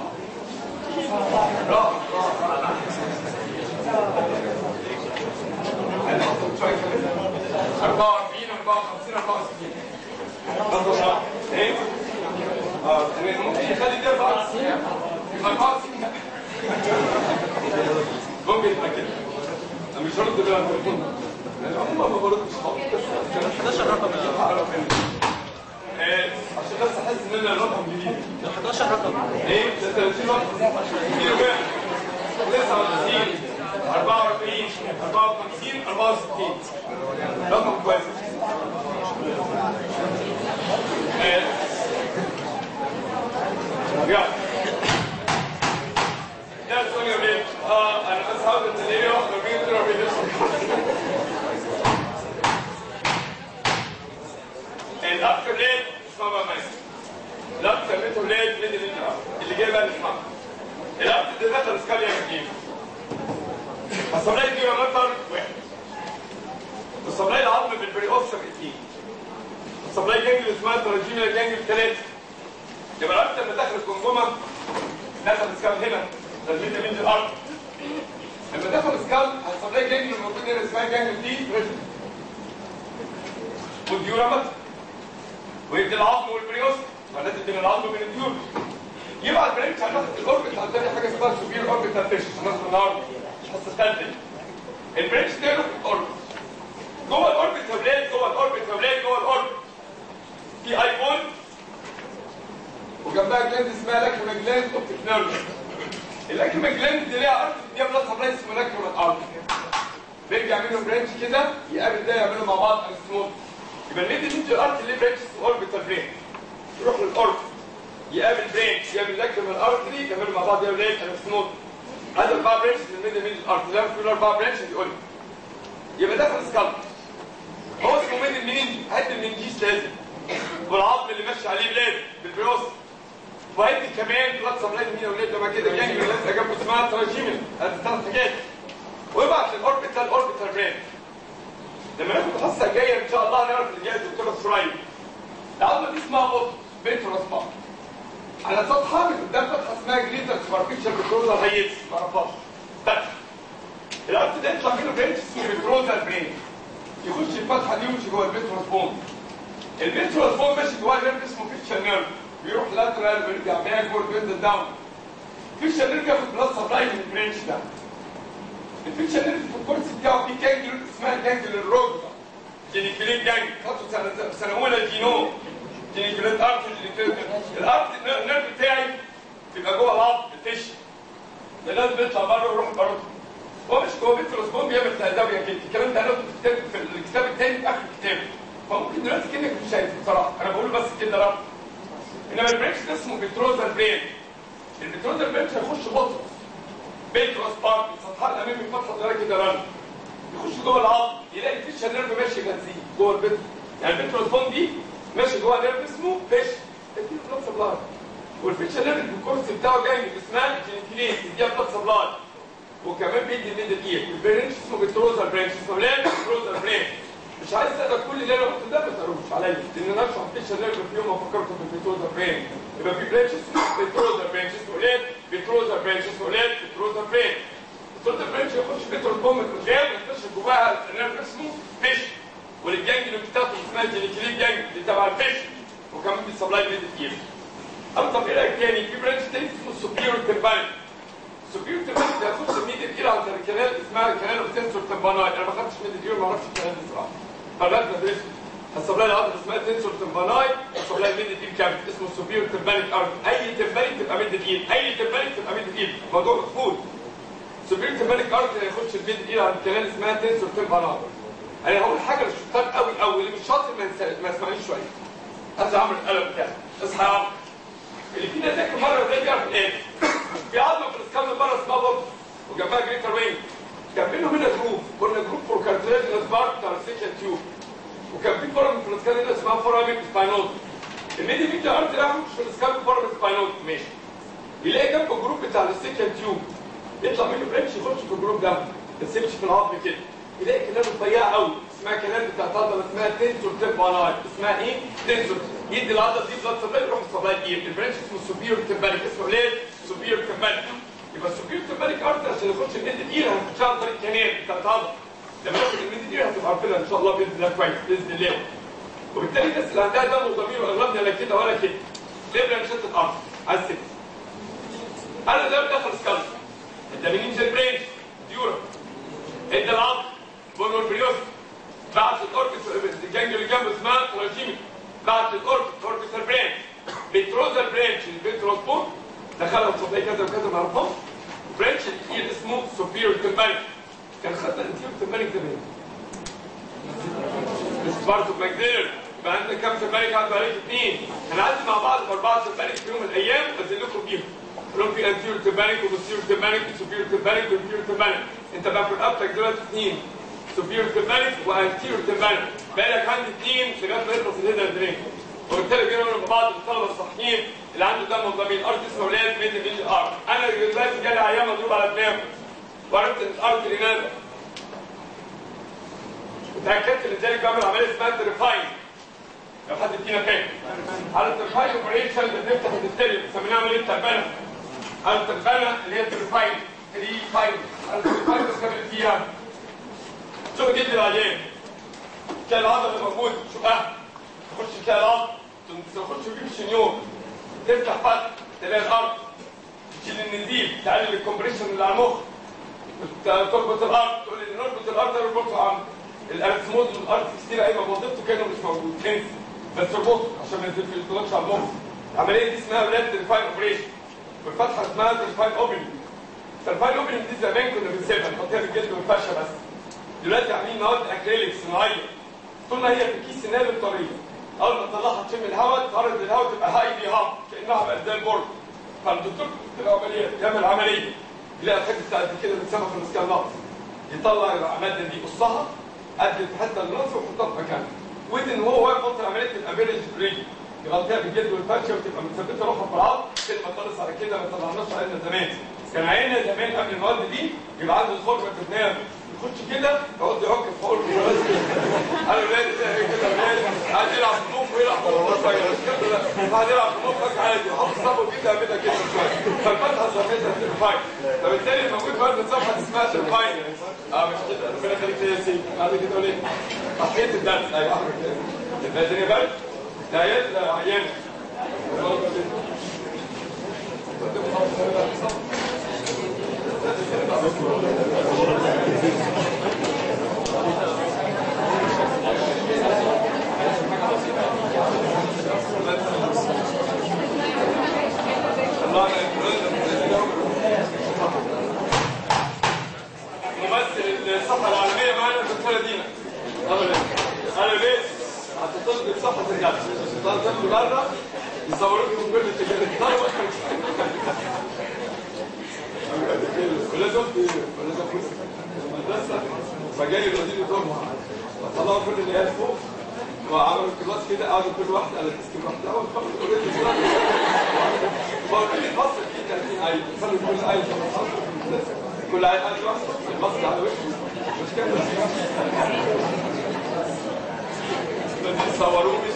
4 رقم انا هحط شويه كمان 44 54 64 بالظبط ايه؟ اه ممكن يخلي دي 94 94 ممكن يبقى كده انا مش هرد بقى التليفون انا عمري ما بردش خالص
11 رقم
ايه عشان بس احس ان انا رقم جديد
11 رقم
ايه ده 30 رقم كيلو جرام 99 44 54 64 رقم كويس ايه يلا يا سوري يا بيه اه انا بس هاخد التدريب واخد بيه كده الاكتر ليد اسمها بقى ماشي الاكتر ميتو ليد ميدل انت اللي جاي بقى نسمعها الاكتر ده دخل سكاليا كتير الصبلاي دي مثلا واحد الصبلاي العظم بالبري اوفسر اثنين الصبلاي جانجل اسمها تراجيميا جانجل ثلاثه يبقى الاكتر لما دخل الجمجمه دخل سكال هنا ترجمه من الارض لما دخل سكال الصبلاي جانجل الموجود هنا اسمها جانجل دي ريزم والديورامات ويبدي العظم والبريوس فلازم بين العظم وبين الديور يبقى البريكس هناخد الاوربت عندنا حاجه اسمها سوبير اوربت فيش هناخد النهارده مش حصه ثالثه البريكس ده في الاوربت جوه الاوربت يا ولاد جوه الاوربت يا ولاد جوه الاوربت في ايفون وجنبها جلاند اسمها لاكريما جلاند اوبتيك نيرف اللاكريما جلاند دي ليها ارض دي بلاد سبلاي اسمه لاكريما ارض بيرجع منهم برانش كده يقابل ده يعملوا مع بعض انستموت يبقى الميدل نيجي الارت اللي برانش اوربيتال برين يروح للارت يقابل برانش يقابل لاكريما الارت دي يعملوا مع بعض يعملوا ايه انستموت هذا اربع برانش من الميدل نيجي الارت زي ما بيقولوا اربع برانش بيقول يبقى ده في السكالب هو اسمه ميدل منين هد المنجيس لازم والعظم اللي ماشي عليه بلاد بالبروس وهدي كمان بلاد سبلاي مين يا ولاد لما كده جانجل لازم جنبه اسمها تراجيمل هذه ثلاث حاجات ويبعت للاوربيتال اوربيتال برين لما ناخد الحصه الجايه ان شاء الله نعرف اللي جاي الدكتوره سرايا العظمه دي اسمها بط بنت راسها على سطحها من قدام فتحه اسمها جريتر سوبرفيشال بتروزال هيتس ما اعرفهاش فتحه الارت ده يطلع منه برينش اسمه بتروزال برين يخش الفتحه دي ويمشي جوه البيتروس بون البيتروس بون ماشي جوه نيرف اسمه فيتشر نيرف بيروح لاترال ويرجع باكورد وينزل داون فيتشر نيرف ياخد بلس سبلاي من البرينش ده الفيتشر نيرف في الكورس بتاعه في جانجل اسمها جانجل الروجبا جينيكوليت جانجل خدته سنه سنه اولى جينوم جينيكوليت ارت جينيكوليت الارت النيرف بتاعي بيبقى جوه العظم الفيش ده لازم يطلع بره ويروح بره هو مش جوه بيتروس بوم بيعمل زاويه كده الكلام ده انا كنت كتبت في الكتاب الثاني في اخر الكتاب فممكن دلوقتي كانك مش شايف بصراحه انا بقول بس كده رب انما البريكس ده اسمه بتروزال برين البتروزال برين هيخش بطن بيتروس بارك سطحها الامامي فتحه صغيره كده رن يخش جوه العظم يلاقي فيش نيرف ماشي جنزيه جوه البيت يعني البيتروس بون دي ماشي جوه نيرف اسمه فيش اديله بلاد سبلاي والفيش نيرف الكورس بتاعه جاي من اسمها جينيكليس دي بلاد سبلاي وكمان بيدي الميدل اير البرينش اسمه بتروزال برينش اسمه ليه بتروزال برين مش عايز تقرا كل اللي انا قلته ده ما تقروش عليا لان انا اشرح فيش نيرف في يوم ما فكرت في البيتروزا برين يبقى في برانشز بيتروزا برانشز ولاد بيتروزا برانشز ولاد بيتروزا برين البيتروزا برانش يخش بيتروز بوم قدام يخش جواها نيرف اسمه فيش والجانجليون بتاعته اسمها جينيكليك جانج اللي تبع الفيش وكمان بيسبلاي ميد اير اما طب ايه رايك تاني في برانش تاني اسمه سوبيريور تمبانيك سوبيريور تمبانيك ده يخش ميد اير على الكنال اسمها كنال اوتنسور تمباناي انا ما خدتش ميد اير ما اعرفش الكلام ده بصراحه فلازم ادرسه السبلاي العضله اسمها تنسور تمباناي السبلاي ميد اير كامل اسمه سوبيريور تمبانيك ارت اي تمبانيك تبقى ميد اير اي تمبانيك تبقى ميد اير موضوع مفهوم سوبيريور تمبانيك ارت هيخش الميد اير على الكنال اسمها تنسور تمباناي انا هقول حاجه للشطار قوي قوي اللي مش شاطر ما ينسى- ما يسمعنيش شويه هات يا عمرو القلم بتاعك اصحى يا عمرو اللي فينا ذاكر مره ده بيعرف ايه في عظمه في الاسكان من بره اسمها بولت وجنبها جريتر وينج كان بينهم هنا جروب قلنا جروب فور كارتلاجينس بارت بتاع السيكشن تيوب وكان في فورم في الاسكان هنا اسمها فوراميك سباينوز الميدي فيكتور ارت ده مش في الاسكان فورم سباينوز ماشي يلاقي جنبه الجروب بتاع السيكشن تيوب يطلع منه برانش يخش في الجروب ده بس يمشي في العظم كده يلاقي كلام رفيعه قوي اسمها كلام بتاعت عضله اسمها تنسور تمباناي اسمها ايه؟ تنسور يدي العضله دي بلاد سبلاي يروح السبلاي ايه؟ البرانش اسمه سوبيريور تمبانيك اسمه ليه؟ سوبيريور تمبانيك يبقى السوبيريور تمبانيك ارت عشان يخش الميد الاير هنخش عن طريق كنال بتاعت العضله لما ناخد الميد الاير هتبقى عارفينها ان شاء الله باذن الله كويس باذن الله وبالتالي الناس اللي عندها دم وضمير واغلبنا لا كده ولا كده ليه برانشات الارض عايز تكتب انا ده داخل سكالب الدمينين زي البرين ديورا ادى العظم بونو بريوس بعت الاوربت الجنجل اللي جنبه اسمها كولاجيمي بعت الاوربت اوربت البرين بتروزا برانش البيتروز بون دخلها الصبي كذا وكذا ما اعرفهمش برانش الاخير اسمه سوبيريور تمبانيك كان خدنا الانتيريور تمبانيك ده مين؟ برضه ماجدير يبقى عندنا كام تمبانيك عنده عليك اثنين هنعدي مع بعض باربعه تمبانيك في يوم من الايام انزل لكم بيهم كلهم في انتيريور تمبانيك وبوستيريور تمبانيك وسوبيريور تمبانيك وانتيريور تمبانيك انت بقى في رقبتك دلوقتي اثنين سوبيريور تمبانيك وانتيريور تمبانيك بقى لك عندي اثنين لغايه ما يخلص الهيدر درين وبالتالي بينا مع بعض الطلبه الصحيين اللي عنده دم وضمير ارض اسمه ولاد ميد ميد ارض انا دلوقتي جالي عيان مضروب على دماغه وعرفت ان الارض اللي نازله وتاكدت ان ذلك بعمل عمليه اسمها تريفاين لو حد فينا فاهم على التريفاين اوبريشن بنفتح الدستريو بنسميها عمليه تربانه على التربانه اللي هي تريفاين تريفاين على التريفاين بنستعمل فيها شوف جد العيان تلاقي العضله اللي موجود شقها تخش تلاقي العضله تخش تجيب شنيور تفتح فتح تلاقي الارض تشيل النزيف تقلل الكومبريشن اللي على المخ تربط الارض تقول لي نربط الارض ده نربطه عم الارثموز والارض كتير ايوه وظيفته كانه مش موجود كنز بس اربطه عشان ما ينزلش على المخ العمليه دي اسمها ولاد ترفاين اوبريشن والفتحه اسمها ترفاين اوبننج الترفاين اوبننج دي زمان كنا بنسيبها نحطها في الجلد والفرشه بس دلوقتي عاملين مواد اكريليك صناعيه طول ما هي في الكيس النابل طريه اول ما تطلعها تشم الهواء تعرض الهواء تبقى هايلي هاب كانها بقت زي البورد فالدكتور في العمليه يعمل عمليه يلاقي الحته بتاعت كده بنسميها في الاسكان نقص يطلع الماده دي يقصها قد الحته النص ويحطها في مكانها وإذن وهو واقف وسط العمليه تبقى فيرج بريد يغطيها بالجلد والفرشه وتبقى مثبته روحها في العظم كلمه خالص على كده ما طلعناش علينا زمان كان عيننا زمان قبل المواد دي يبقى عنده خرجه في دماغه يخش كده يقعد يعك في حول انا ولاد كده ولاد قاعد يلعب في المخ ويلعب في المخ قاعد يلعب في مخك عادي حط صابه كده اعملها كده شويه فالفتحه سميتها ترفاين فبالتالي موجود برضه صفحه اسمها ترفاين اه مش كده ربنا يخليك يا سيدي بعد كده قول ايه تحقيق الدرس ايوه احمد كده الدنيا برد ده عيال عيانه ممثل الصفحه العالميه معانا الدكتوره دينا انا ليه هتتصل بصفحه الجامعه تنزل بره يصوروك من كل اتجاه ولا شفت ولا شفت المدرسه فجاي الوزير يزورها فطلعوا كل العيال فوق وعملوا كلاس كده قعدوا كل واحد على الديسك لوحدها وخلصوا اوريدي فقلت لي الفصل فيه 30 عيل خلوا كل عيل كل عيل قاعد لوحده المصل على وشه مش كده ما تصوروش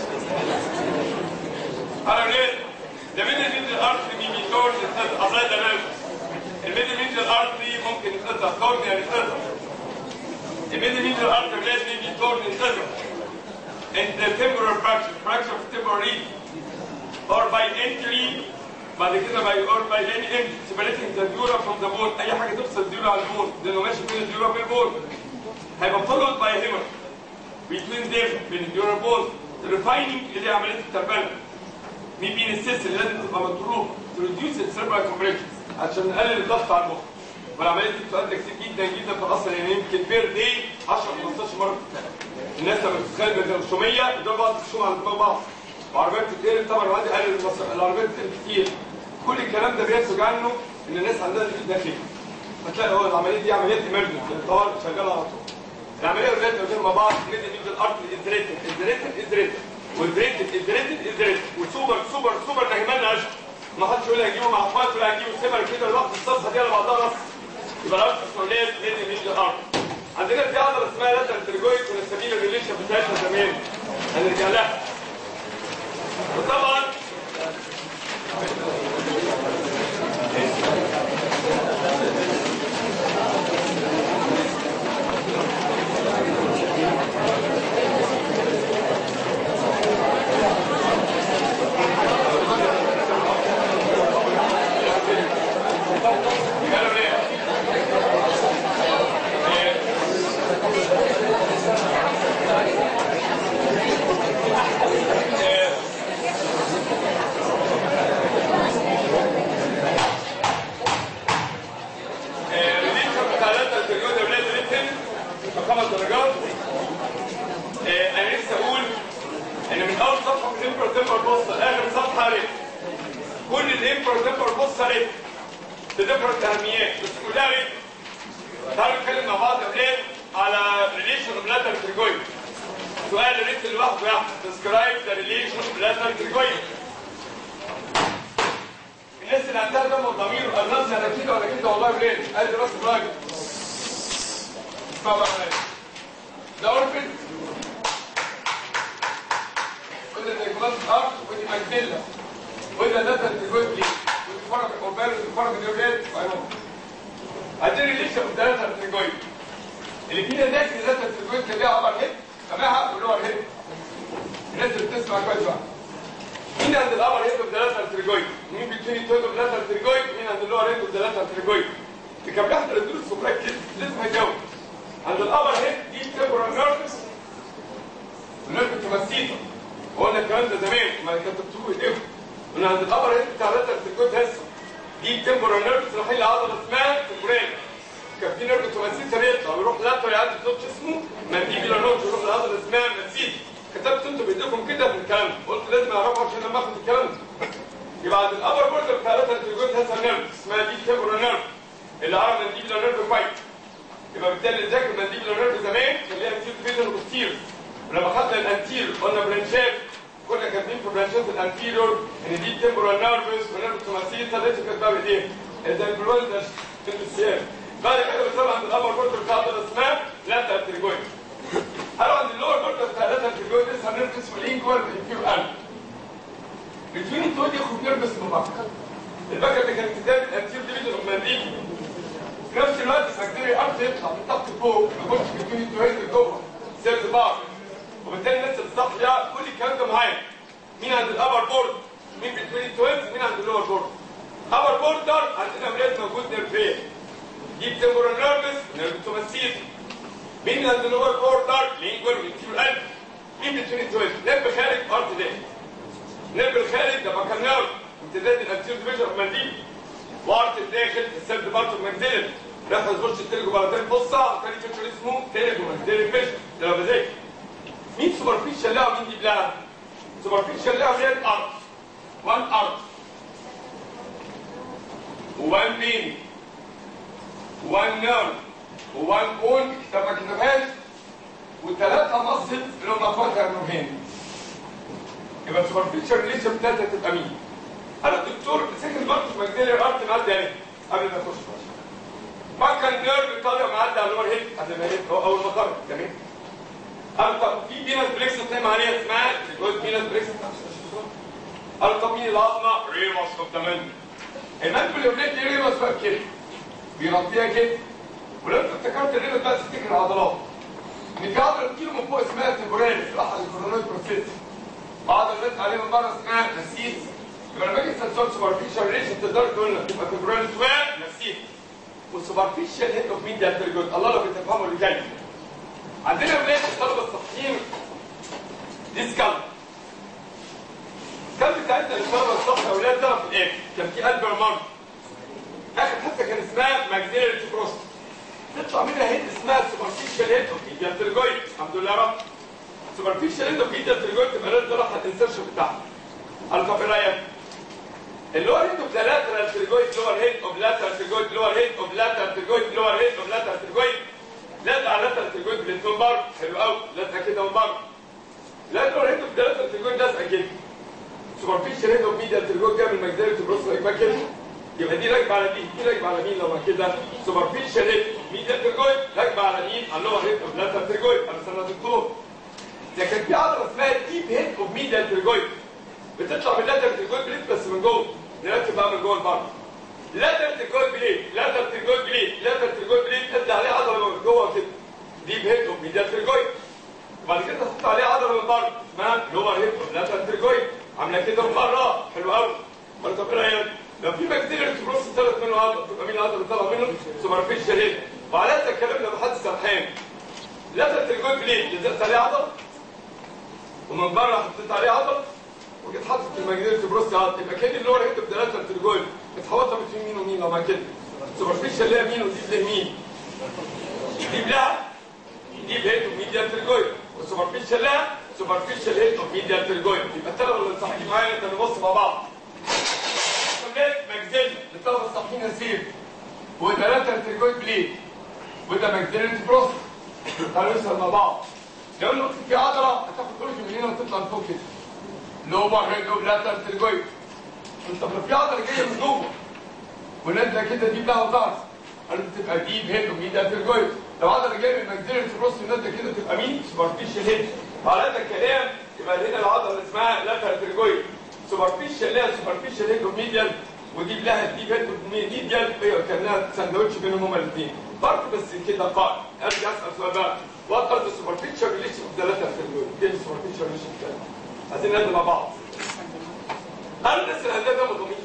انا ليه ده ميدل ميدل ارتري ميميتور يتقطع اصلا ده نازل الميدل ميدل ارتري ممكن يتقطع كورن يعني يتقطع الميدل ميدل ارتري لازم ميميتور يتقطع and the temporal fracture fracture of temporal region or by entry بعد كده by or by any entry separating the dura from the bone اي حاجه تفصل الديورا عن البون لانه ماشي بين الديورا وبين البون هيبقى followed by hemorrhage between them بين الديورا والبون refining اللي هي عمليه التربله مين السيس اللي لازم تبقى مضروب to reduce the cerebral compression عشان نقلل الضغط على المخ والعمليه دي بتؤدي كتير جدا جدا في الاصل يعني يمكن بير دي 10 15 مره الناس لما بتتخيل ب 500 دول بعض تشوف على دماغ بعض وعربيات كتير طبعا وادي قلل المصر- العربيات كتير كتير كل الكلام ده بينتج عنه ان الناس عندها ضغط داخلي فتلاقي هو العمليه دي عمليه ايمرجنسي الطوارئ شغاله على طول العمليه والبيت لو مع بعض نيجي نيجي الارض ازريتد ازريتد ازريتد والبريتد ازريتد ازريتد وسوبر سوبر سوبر نهمان عشق ما حدش يقول هجيبه مع اخوات ولا هجيبه سمر كده الوقت الصفحه دي على بعضها رص يبقى الارض مسؤوليه نيجي نيجي الارض عندنا في عضله اسمها لاترال ترجويد ونستبين الريليشن بتاعتها زمان هنرجع لها وطبعا قالوا ليه؟ الريليشن بتاع لاترال ترجويد يا ولاد ريتن بخمس درجات آه، انا نفسي اقول ان من اول صفحه في الامبر تمبر بص لاخر صفحه ريت كل الامبر تمبر بص ريت بديفرنت اهميات بس كلها ريت تعالوا نتكلم مع بعض يا ولاد على ريليشن اوف لاترال ترجويد سؤال ريت لوحده يا احمد ديسكرايب ذا ريليشن اوف لاترال ترجويد الناس اللي عندها دم وضمير الناس انا كده ولا كده والله بلاد ادي راس الراجل اسمع بقى معايا ده اوربت وده ديجمانت ارت ودي ماجديلا وده داتا تجوز لي ودي فرق اوربال ودي فرق ديوجات وعينهم عندنا لسه ثلاثة ترجويد اللي فينا ناس ثلاثة ترجويد اللي ليها ابر هيد سامعها ولور هيد الناس اللي بتسمع كويس بقى مين عند الابر هيد بثلاثة ترجويد مين بيبتدي تقول بثلاثة ترجويد مين عند اللور هيد بثلاثة ترجويد اللي كان بيحضر الدروس ومركز لازم هيجاوب عند الابر هيد دي تمبرال نيرفس ونيرف تمسيطه قلنا الكلام ده زمان ما كتبتوه بايديكم من عند الابر هيد بتاع ثلاثة ترجويد هسه دي تمبرال نيرفس رايحين لعضله اسمها تمبرال كان في نيرف تمسيطه بيطلع ويروح لاتر يعدي صوت اسمه مانديبيولار نوت يروح لعضله اسمها مسيط كتبت انتوا بايديكم كده في الكلام ده. قلت لازم اعرفه عشان لما اخد الكلام ده يبقى عند الابر بوردر بتاع ثلاثة ترجويد هسه نيرف اسمها دي تمبرال نيرف اللي عرض مانديبيولار نيرف كويس يبقى بالتالي نذاكر مانديبيولار نيرف زمان كان ليها انتير فيجن وبوستير ولما خدنا الانتير قلنا برانشات كنا كاتبين في برانشات الانتيريور ان دي تمبرال نيرفس ونيرف توماسيتا لقيت كاتبها بايديه الانفلونزا في السيان بعد كده بنسمع عند الابر بوردر بتاع ده اسمها لاتر تريجويد هل عند اللور بوردر بتاع لاتر تريجويد لسه نيرف اسمه لينجوال انفير قلب بتوين التويد يخرج نيرف اسمه بكر البكر اللي كانت كتاب الانتير ديفيجن اوف مانديبي في نفس الوقت البكتيريا ارض يطلع من تحت فوق يخش في بين التوهيد لجوه سيلز بعض وبالتالي الناس اللي صاحيه كل الكلام ده معايا مين عند الابر بورد مين بين التوهيد مين عند اللور بورد ابر بوردر عندنا ولاد موجود نيرفين دي تمبرال نيرفس نيرف توماسيس مين عند اللور بوردر لينجوال وينتيور قلب مين بين التوهيد نيرف خارج ارض ده نيرف الخارج ده بكر نيرف امتداد الانتير ديفيجن اوف مانديبي وارت الداخل السيرد بارت اوف ماجديلن رفع زوجة التلجو بارتين بصة على تاني فيتشر اسمه تلجو ماجديلن فيشن ده لو بذاكر مين سوبرفيشال لها ومين ديب لها؟ سوبرفيشال لها هي الارض وان ارض وان بين وان نيرف وان بون كتاب ما كتبهاش وثلاثة مصل اللي هم اخوات النوفين يبقى السوبرفيشال ريليشن بتاعتها تبقى مين؟ انا الدكتور سكن برضه في مجديري الارض معدي عليه قبل ما يخش ما كان نيرف طالع معدي على اللور هيد قبل ما يهد هو اول ما خرج تمام قال طب في فينس بريكسس نايم عليها اسمها تريجويد فينس بريكسس قال طب مين العظمه؟ ريموس اوف ذا مندل المندل يوبليت ريموس بقى كده بيغطيها كده ولو انت افتكرت الريموس بقى تفتكر العضلات ان في عضله بتجيله من فوق اسمها تمبوراليس راح الكورونويد بروسيس عضله اللي عليه من بره اسمها نسيس يبقى لما باجي اسال سوبرفيشال ريشن تقدر تقول لك تبقى تمبوراليس ونسيس والسوبرفيشال هيد اوف ميديا تريجود الله لو بتفهموا اللي جاي عندنا ولاد الطلبه الصحيين دي سكالب السكالب بتاعتنا للطلبه الصح يا ولاد ده في الاخر كان في قلب مرض اخر حته كان اسمها ماجنيري بروست تطلع منها هيد اسمها سوبرفيشال هيد اوف ميديا تريجويد الحمد لله رب سوبرفيشال هيد اوف ميديا تريجويد تبقى لازم راح الانسرشن بتاعها الفا ايه رايك؟ اللور هيد اوف ذا لاترال تريجويد لور هيد اوف لاترال تريجويد لور هيد اوف لاترال تريجويد لور هيد اوف لاترال تريجويد لا على لاترال تريجويد بالاثنين بره حلو قوي لازقه كده من بره لا لور هيد اوف ذا لاترال تريجويد لازقه كده سوبرفيشال هيد اوف ميديا تريجويد جاي من ماجدالي تبروس راكبه كده يبقى دي راكبه على دي دي راكبه على مين لو ما كده سوبرفيشال هيد ميديا تريجويد راكبه على مين على اللور هيد اوف لاترال تريجويد انا سنه دكتور لكن في عضله اسمها ديب هيد اوف ميديا تريجويد بتطلع من اللاترال تريجويد بليت بس من جوه نرتب بقى من جوه لبره لاترال تريجويد بليت لاترال تريجويد بليت لاترال تريجويد بليت تدي عليه عضله من جوه كده ديب هيد اوف ميديا تريجويد وبعد كده تحط عليه عضله من بره اسمها لور هيد اوف لاترال تريجويد عامله كده من بره حلو قوي ما طب ايه رايك لو في بكتيريا تبروس ثلاث منه عضله تبقى مين العضله اللي طالعه منه سوبرفيشال هيد وعلى هذا الكلام لما حد سرحان لاترال تريجويد بليت لزقت عليه عضله ومن بره حطيت عليه عضله وجيت حاطط في الماجنير تبروس عضله يبقى كده اللور هيد اوف لاترال تريجويد اتحوطها بين مين ومين لو ما كده سوبرفيشال اللي هي مين ودي اللي هي مين دي بلا دي هيد اوف ميديا تريجويد والسوبرفيشال لا سوبرفيشال هيد اوف ميديا تريجويد يبقى الثلاثه اللي صاحيين معايا انت نبص مع بعض كملت ماجدل الثلاثه الصاحيين نسيب وده لاتر تريجويد بليد وده ماجدل بروست تعالوا نسال مع بعض لو قلت في عضله هتاخد كل من هنا وتطلع لفوق كده لور هيد اوف لاتر تريجويد طب لو في عضله جايه من جوه ونازله كده دي لها ضغط قالت تبقى ديب هيد وميديا ترجويد لو عضله جايه من ماجديريال تبروس ونازله كده تبقى مين سوبرفيشال هيد على هذا الكلام يبقى هنا العضله اللي اسمها لاترال ترجويد سوبرفيشال لها سوبرفيشال هيد وميديال ودي لها ديب هيد وميديال هي كانها ساندوتش بينهم هما الاثنين فرق بس كده قائم ارجع اسال سؤال بقى وات ار ذا سوبرفيشال ريليشن اوف ذا لاترال ترجويد ايه السوبرفيشال ريليشن بتاعها عايزين نقدم مع بعض هل الناس اللي عندها دم ضمير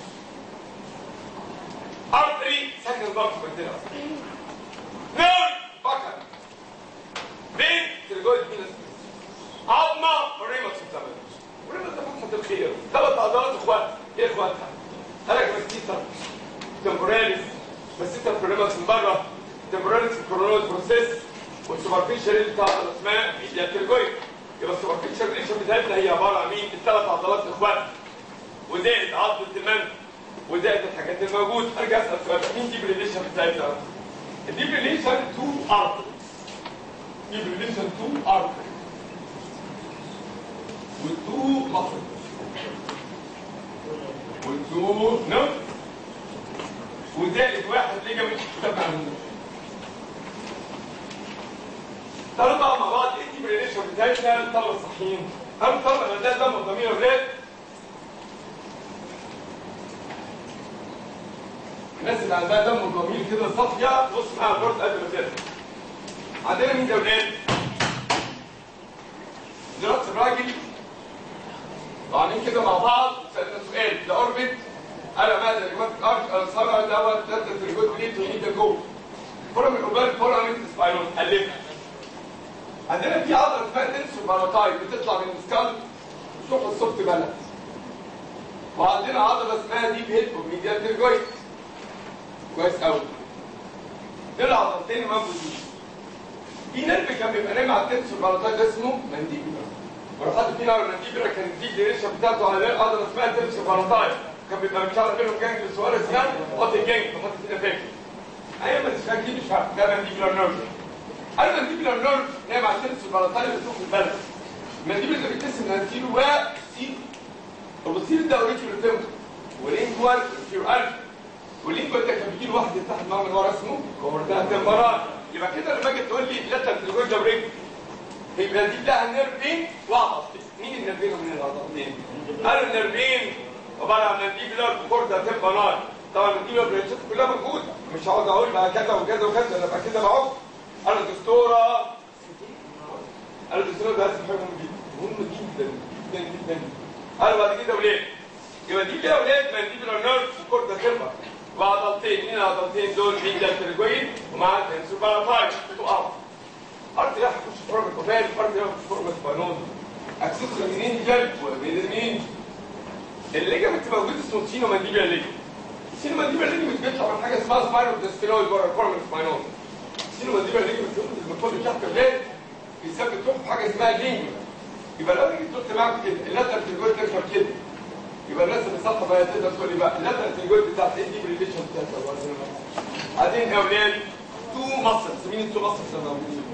artery second block بكتيريا نيرف فقط بين ترجويد فينس عظمه وريموس الثمن وريموس ده فتحه الخير ثلاث عضلات اخوات ايه اخواتها؟ قالك مستيتا تمبوراليس مستيتا بريموس من بره تمبوراليس كورونوز بروسيس والسوبرفيشال اللي بتاع اسمها ميديا ترجويد يبقى السوبرفيشال ريشن بتاعتنا هي عباره عن مين؟ الثلاث عضلات اخوات وزائد عضله الدماغ وزائد الحاجات الموجوده ارجع اسال سؤال مين دي بريليشن بتاعتها؟ دي بريليشن تو ارت دي بريليشن تو ارت وتو مصر وتو نف وزائد واحد ليجامنت تبع النف تعالوا بقى مع بعض ايه دي بريليشن بتاعتنا الطلبه الصحيين هل طلبه عندها دم ضمير الرئه الناس اللي عندها دم ضمير كده صافيه بص معايا البورد قبل ما تنزل عندنا مين ده ولاد؟ دراسه الراجل قاعدين كده مع بعض سالنا سؤال ده اوربت انا ماذا لمات ارش الصرع دوت ده في الجود بليت وينيد ذا جو فورم الاوبال فورم سباينوس الف عندنا في عضله اسمها تنسو باراتاي بتطلع من السكال تروح السوفت بالانس وعندنا عضله اسمها ديب هيد وميديا ترجويد كويس قوي دول عضلتين موجودين في نرف كان بيبقى نايم على التنسور باراتاي ده اسمه مانديبيولار ولو حد فينا على المانديبيولار كان دي الديريشن بتاعته على عضله اسمها التنسور باراتاي كان بيبقى متشعر بينهم جانج صغير اسمها قط الجانج لو حد فينا فاكر ايوه ما تفهم دي مش فاهم ده مانديبيولار نيرف المانديبيولار نيرف نايم على التنسور باراتاي بتروح البلد المانديبيولار ده بيتقسم لانتيرو وسيرو والبصير ده اوريكيولار تيمبر ولينجوال والفيرو واللينجو ده كان بيجي له واحد يفتح معاه من ورا اسمه كوردات المرات يبقى كده لما اجي تقول لي لا تنتجوج ده بريك يبقى دي لها نيرفين وعضلتين مين النيرفين ومين العضلتين؟ قالوا النيرفين عباره عن مانديبلر كوردا تمبانال طبعا المانديبلر برانشات كلها موجوده مش هقعد اقول بقى كذا وكذا وكذا انا بقى كده بعض قالوا الدكتوره قالوا الدكتوره ده لازم حاجه مهمه جدا مهم جدا جدا جدا قالوا بعد كده وليه؟ يبقى دي كده ولاد مانديبلر نيرف كوردا تمبانال وعضلتين مين العضلتين دول مين ده الترجوين ومع التنسور بارافايت تقع ارض لا هتخش في فورم الكوبال ارض لا هتخش في فورم السباينوز اكسس منين جلد ومن مين الليجامنت موجود اسمه سينو مانديبيا ليجامنت سينو مانديبيا ليجامنت بيطلع من حاجه اسمها سباينال ديستينويد بره الفورم السباينوز سينو مانديبيا ليجامنت المفروض تحت البلاد بيسبب تروح في حاجه اسمها لينجوال يبقى لو جيت قلت معاك كده اللاتر ترجوي تكبر كده يبقى الناس اللي سطح بقى تقدر تقول لي بقى اللاتر ترجوي بتاعت ايه دي بريليشن بتاعتها بعدين يا اولاد تو ماسلز مين التو ماسلز اللي موجودين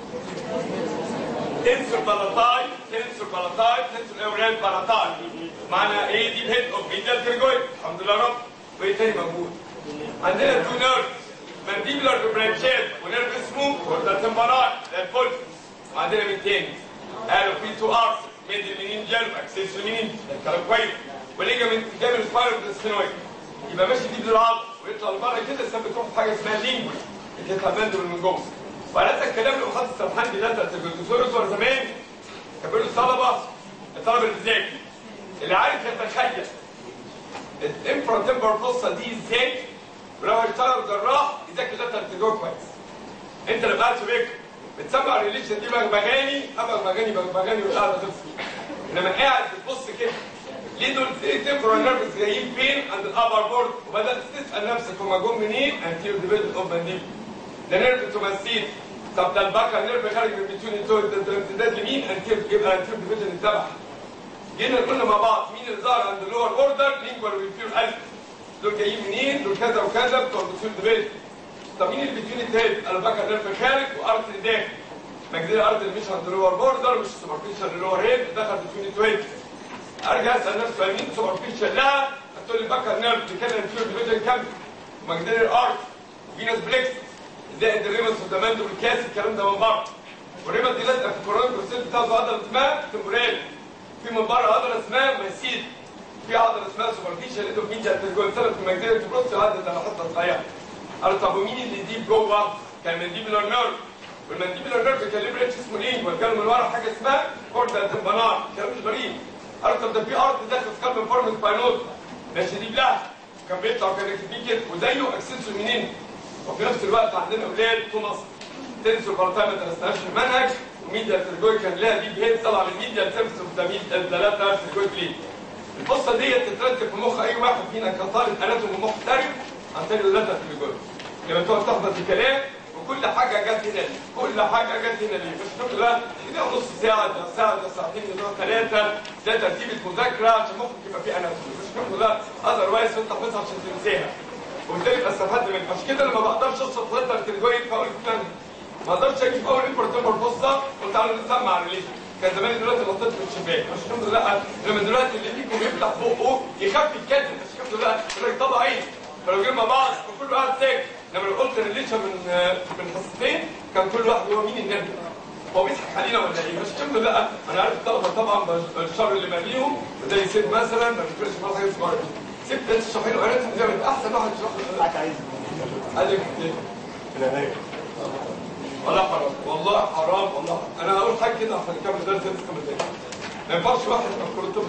تنسر بلاتاي تنسر بلاتاي تنسر اورال بلاتاي معنا ايه دي الهيد اوف ميديال ترجوي الحمد لله رب وايه تاني موجود عندنا تو نيرف مانديبلر برانشات ونيرف اسمه كوردا تمبراي ده الفل وعندنا مين تاني قالوا في تو ارس ميدل منين جلب اكسس منين الكلام كويس وليجامنت كامل سبايرال ديسفينويد يبقى ماشي دي بالعضل ويطلع لبره كده سبب تروح في حاجه اسمها لينجوي بتطلع بندل من جوه وعلى الكلام اللي خدت السرحان دي ده الدكتور زمان كان بيقول الطلبه الطلبه اللي بتذاكر اللي عارف يتخيل الانفرا تمبر بلوسا دي ازاي ولو هيشتغل جراح يذاكر ده ترتجوه كويس انت اللي قاعد في بيتك بتسمع الريليشن دي بغبغاني بغبغاني بغبغاني وقاعد تفصل انما قاعد بتبص كده ليه دول تمبرال نيرفز جايين فين عند الابر بورد وبدات تسال نفسك هم جم منين انتيرو ديفيجن اوف مانديبل ده نيرف توماسيت طب ده البكر نيرف خارج من بتون تو ده امتداد لمين انتيرو يبقى انتيرو ديفيجن تبع جينا قلنا مع بعض مين اللي ظهر عند اللور اوردر لينجوال ويفير الف دول جايين منين دول كذا وكذا بتوع بتون ديفيجن طب مين اللي بتون التالت البكر نيرف خارج وارض داخل مجدير ارض اللي مش عند اللور بوردر مش سوبرفيشال اللور هيد دخل بتون تويت ارجع اسال نفسي مين سوبرفيشال لا هتقول لي بكر نيرف بيتكلم فيه ديفيجن كام مجدير الارض فينس بليكس زائد الريمس والدماند والكاس الكلام ده من بره والريمس دي لازقه في الكورونيك بروسيس بتاعته عضله اسمها تمبورال في من بره عضله اسمها ماسيد في عضله اسمها سوبرفيشال ايدو ميديا ترجون سبب في مجدير البروس عدد على حته صغيره قال طب ومين اللي ديب جوه كان مانديبولار نيرف والمانديبولار نيرف كان ليه بريتش اسمه لينجوال كان من ورا حاجه اسمها كوردا تمبانار كلام مش غريب قال طب ده في ارض داخل في قلب فورم سباينوز ماشي دي بلا كان بيطلع كان يكتب كده وزيه اكسسه منين وفي نفس الوقت عندنا اولاد توماس تنسوا بارتاي ما درسناهاش في المنهج وميديا ترجوي كان لها دي هيد طلع من ميديا سيرفس اوف ذا ميديا ثلاثه ترجوي ليه القصه ديت تترتب في مخ اي واحد فينا كطالب اناتومي محترف عن طريق الثلاثه ترجوي لما تقعد تحفظ الكلام وكل حاجه جت هنا ليه كل حاجه جت هنا ليه مش تقول لا ده نص ساعه ده ساعه ده ساعتين ده ثلاثه ده ترتيب المذاكره عشان مخك يبقى فيه اناتومي مش تقول لا اذروايز انت حافظها عشان تنساها وبالتالي استفدت منها عشان كده لما بقدرش اشرح ثلاثه ترجوي فاقول فلان ما اقدرش اجيب اول امبورتمبر فرصه قلت تعالوا نسمع الريليشن كان زمان دلوقتي نطيت من الشباك مش الحمد لله لما دلوقتي اللي فيكم يفتح بقه يخفي الكاتب مش الحمد لله يقول لك طبعا عين فلو جينا مع بعض وكل واحد ساكت لما لو قلت الريليشن من من حصتين كان كل واحد هو مين النبي هو بيضحك علينا ولا ايه؟ مش الحمد لله انا عارف الطلبه طبعا الشر اللي ماليهم زي سيد مثلا ما بيفرقش معاه حاجه اسمها سبت انت تشرحي له قريت زي ما احسن واحد يشرح له
معاك عايز
قال لك ايه؟ والله حرام والله حرام والله حرام. انا هقول حاجه كده عشان نكمل درس انت كمل تاني ما ينفعش واحد يفكر الطب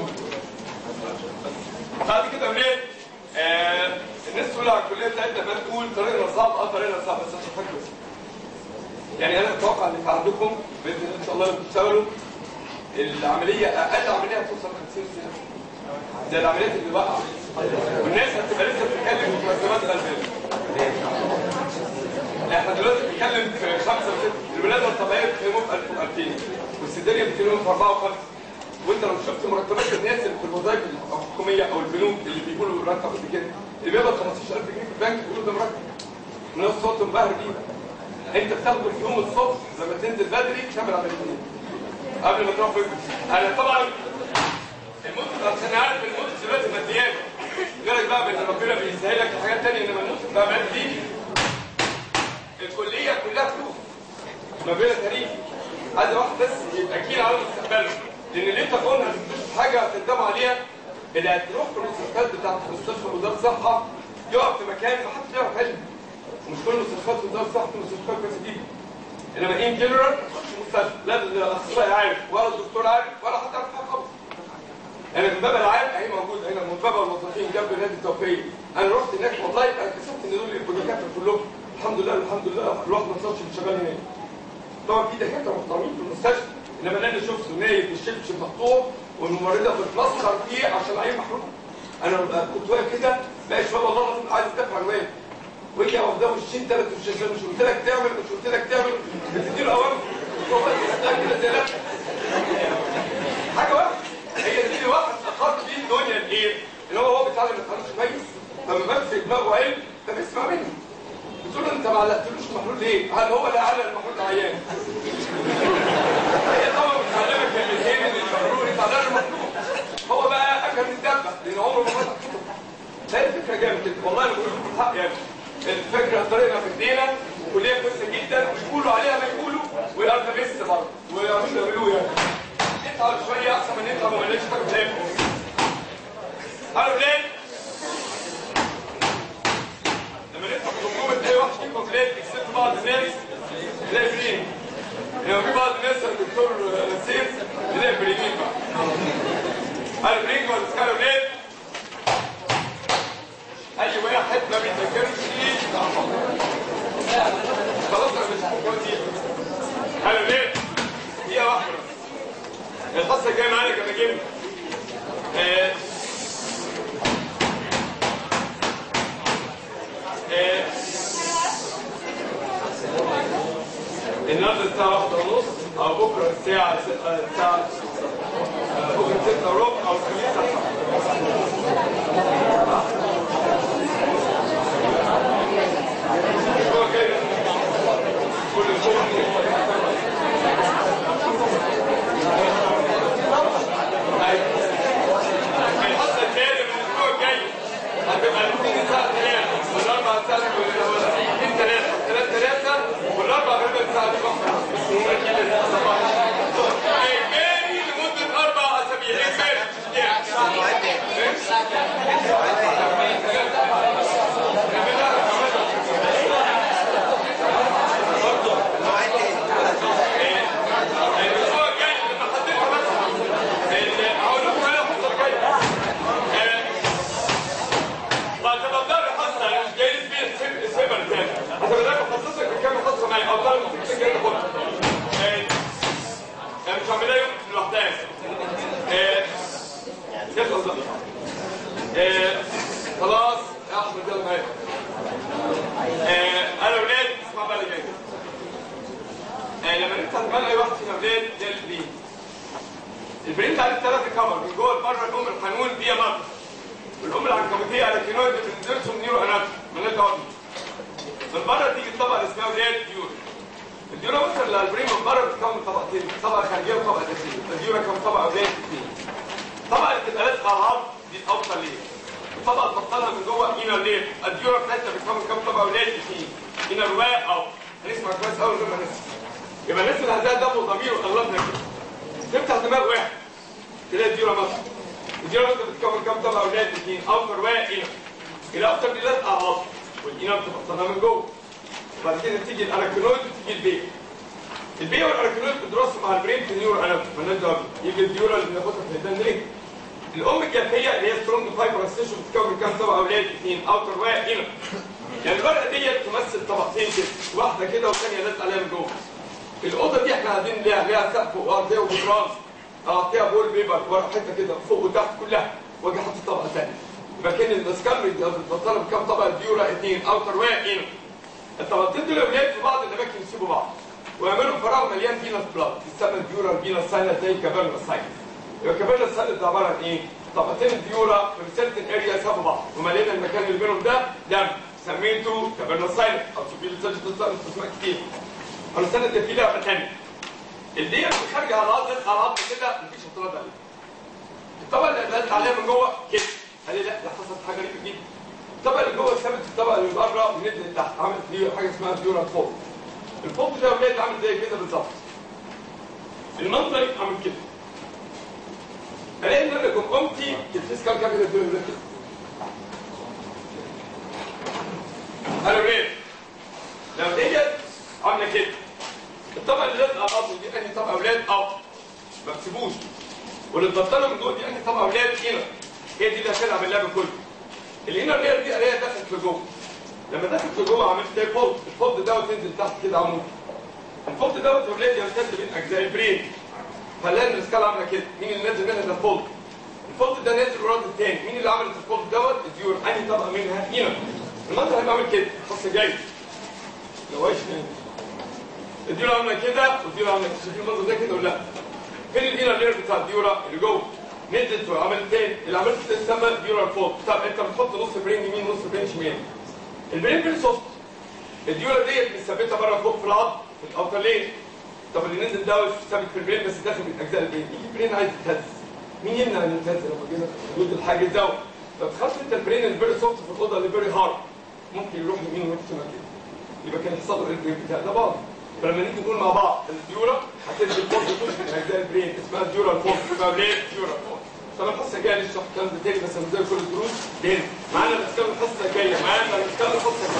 بعد كده ليه؟ آه الناس تقول على الكليه بتاعتنا ما تقول طريقنا صعب اه طريقنا صعب بس عشان فاكر يعني انا اتوقع ان عندكم باذن الله ان شاء الله لما تشتغلوا العمليه اقل عمليه هتوصل 50 سنه زي العمليات اللي وقع والناس هتبقى لسه بتتكلم في مقدمات الالبان احنا دلوقتي بنتكلم في خمسه وسته الولاده الطبيعيه بتفهمهم في 1000 و2000 والسيداريا بتفهمهم في 4 و5 وانت لو شفت مرتبات الناس اللي في الوظائف الحكوميه او البنوك اللي بيقولوا مرتب قد كده اللي بيقبض 15000 جنيه في البنك بيقولوا ده مرتب الناس صوت منبهر بيه انت بتاخده في يوم الصبح لما تنزل بدري تعمل عمليه قبل ما تروح في انا طبعا الموت عشان عارف الموت دلوقتي ماديات غيرك بقى بان ربنا بيسهلك حاجات ثانيه انما الموت بقى مادي الكليه كلها فلوس ما بين تاريخ عايز واحد بس يبقى كين على مستقبله لان اللي انت قلنا هتكتشف حاجه هتندم عليها اللي هتروح في المستشفيات بتاعت مستشفى وزاره الصحه يقف في مكان ما حدش يعرف علم مش كل مستشفيات وزاره الصحه مستشفيات كويسه جدا انما ان جنرال تخش مستشفى لا الاخصائي عارف ولا الدكتور عارف ولا حد عارف حاجه خالص انا في الباب العام اهي موجود هنا منتبه الموظفين جنب نادي التوفيق انا رحت هناك والله انا اكتشفت ان دول يبقوا دكاتره كلهم الحمد لله الحمد لله الواحد ما صارش شغال هناك طبعا في دكاتره محترمين في المستشفى انما اللي انا شفته نايم بالشبشب مقطوع والممرضه بتمسخر فيه عشان عين محروق انا كنت واقف كده بقى شويه والله العظيم عايز ادافع عن الواد وهي واخداه وشين ثلاث وشين مش قلت لك تعمل مش قلت لك تعمل بتديله اوامر والله كده كده زي لا حاجه واحده هي دي اللي واحد اخر بيه الدنيا الايه ان هو هو بيتعلم ما يتعلمش كويس فما بس دماغه علم فبيسمع منه بتقول له انت ما علقتلوش المحلول ليه؟ هل هو اللي علق المحلول عيان؟ هي طبعا بتعلمك كلمتين ان المحلول يتعلق المحلول هو بقى اكل الدبه لان عمره ما فتح كتب لا الفكره جامد كده والله انا بقول لكم الحق يعني الفكره طريقنا في ايدينا وكليه كويسه جدا ويقولوا عليها ما يقولوا ويبقى بس برضه ويعملوا يعملوه يعني اتعب شويه احسن من انت ما مالكش تاكل في الاخر قالوا ليه؟ لما نفتح الحكومه تلاقي واحد فيكم كومبليت اكسبت بعض الناس تلاقي فرين لما في بعض الناس الدكتور سيف تلاقي فرينين بقى قالوا فرين ولا قالوا ليه؟ اي واحد ما بيذاكرش خلاص انا مش كويس قالوا ليه؟ دقيقه واحده بس الحصه الجايه معانا كان جيم آه آه النهارده الساعة واحدة ونص أو بكرة الساعة الساعة آه، بكرة ستة وربع أو الخميس الساعة الأسبوع الجاي كل أسبوع الحصه الثانيه من الاسبوع الجاي هتبقى الاثنين الساعه 3 والاربع الساعه 2 3 3 3 والاربع غالبا الساعه 1 اجباري لمده اربع اسابيع اجباري الاسبوع الجاي لما حددت بس هقول لكم انا الحصه الجايه بعد ما ابدا حصه انا مش جاي لي سيبر تاني هتبقى حصصك بكام حصه معايا او طالب ممكن جاي تاخدها انا مش هعملها يوم لوحدها يخلص بقى آه، خلاص يا احمد يلا معايا آه، انا ولاد اسمع بقى اللي جاي آه، لما نفتح دماغ اي واحد فينا ولاد ده البرين البرين ده عليه ثلاثة كفر من جوه لبره الام الحنون فيها مرض والام العنكبوتيه على كينويد بتنزلهم نيرو اناتومي مالناش دعوه بيه. من بره تيجي الطبقه اللي اسمها ولاد ديور الديورا وصل للبرين من بره بتتكون من طبقتين طبقه خارجيه وطبقه داخليه الديورا كم طبقه ولاد اثنين الطبقه اللي بتبقى لازقه على العظم دي الاوصل ليه الطبقه اللي بتطلع من جوه اينر ليه الديورا بتاعتها بتكون من كم طبقه ولاد اثنين اينر رواق او هنسمع كويس قوي لما نسمع يبقى الناس اللي هتلاقي دم وضمير واغلبنا كده تفتح دماغ واحد تلاقي الديورا مثلا الديورا مثلا بتكون كم طبقه ولاد اثنين اوتر رواق اينر الاوتر دي لازقه على العظم والاينر بتبقى من جوه وبعد كده تيجي الاراكنويد وتيجي البيت البيئة والاراكنويد بتدرس مع البرين في النيورو اناتومي مالناش دعوه بيه. يجي الديورا اللي بناخدها في الهيدان ليه؟ الام الجافيه اللي هي سترونج فايبر ستيشن بتتكون من كام طبقه اولاد اثنين اوتر واحد هنا يعني الورقه ديت تمثل طبقتين كده واحده كده والثانيه لازقه عليها من جوه الاوضه دي احنا قاعدين ليها ليها سقف وارضيه وجدران اغطيها بول بيبر ورا حته كده فوق وتحت كلها واجي احط طبقه ثانيه يبقى كان الاسكامري بتبطلها بكام طبقه ديورا اثنين اوتر واحد هنا الطبقتين دول اولاد في بعض الاماكن يسيبوا بعض ويعملوا فراغ مليان فينس بلاد يسمى الديورا فينس ساينس زي كابرنا ساينس يبقى كابرنا ساينس ده عباره عن ايه؟ طبقتين الديورا في سيرتن اريا سابوا بعض وملينا المكان اللي بينهم ده دم سميته كابرنا ساينس او سبيل سيرجن ساينس اسمها كتير انا السنه دي في لعبه ثانيه الدير اللي خارجه على العظم على العظم كده مفيش اعتراض عليه الطبقه اللي اتقلت عليها من جوه كده قال لي لا ده حصلت حاجه غريبه جدا الطبقه اللي جوه ثابت الطبقه اللي بره ونزل لتحت عملت ليه حاجه اسمها ديورا فوق الفوق ده يا ولاد عامل زي كده بالظبط المنظر يبقى عامل كده الاقي ان انا جمجمتي الفيسكال كابيتال دول كده قالوا ليه؟ لو ديت عامله كده الطبقه اللي لازقه اب دي انهي طبقه اولاد اب ما تسيبوش واللي اتبطلوا من جوه دي انهي طبقه اولاد هنا هي دي اللي هتلعب اللعب كله الانر لير دي اللي هي دخلت في جوه لما دخلت في جوه عملت زي فولد الفولد دوت تنزل تحت كده عمود الفولد دوت يا ولاد يمتد بين اجزاء البرين فلان السكال عامله كده مين اللي نازل منها ده الفولد الفولد ده نازل ورا التاني مين اللي عملت الفولد دوت الديور انهي طبقه منها هنا المنظر هيبقى عامل كده خص جاي لو ايش الديورا عامله كده والديورا عامله كده شايفين المنظر ده كده ولا لا؟ فين الانر لير بتاع الديورا اللي جوه نزلت وعملت تاني اللي عملت تاني تسمى ديورال فولد طب انت بتحط نص برين يمين نص برين شمال البرين برين سوفت الديورا ديت مثبته بره فوق في العظم في الاوتر لين طب اللي نزل ده مش ثابت في البرين بس داخل من اجزاء البرين يجي البرين عايز يتهز مين يمنع ان يتهز لما جينا ضد الحاجز دوت طب خدت انت البرين الفيري سوفت في الاوضه اللي فيري هارد ممكن يروح يمين ويروح شمال كده يبقى كان يحصل له البرين بتاع ده بعض فلما نيجي نقول مع بعض الديورا هتنزل فوق تخش من اجزاء البرين اسمها الديورا الفوق اسمها برين ديورا الفوق طب الحصه الجايه لسه الكلام ده تاني بس من زي كل الدروس تاني معانا الاسكان الحصه الجايه معانا الاسكان الحصه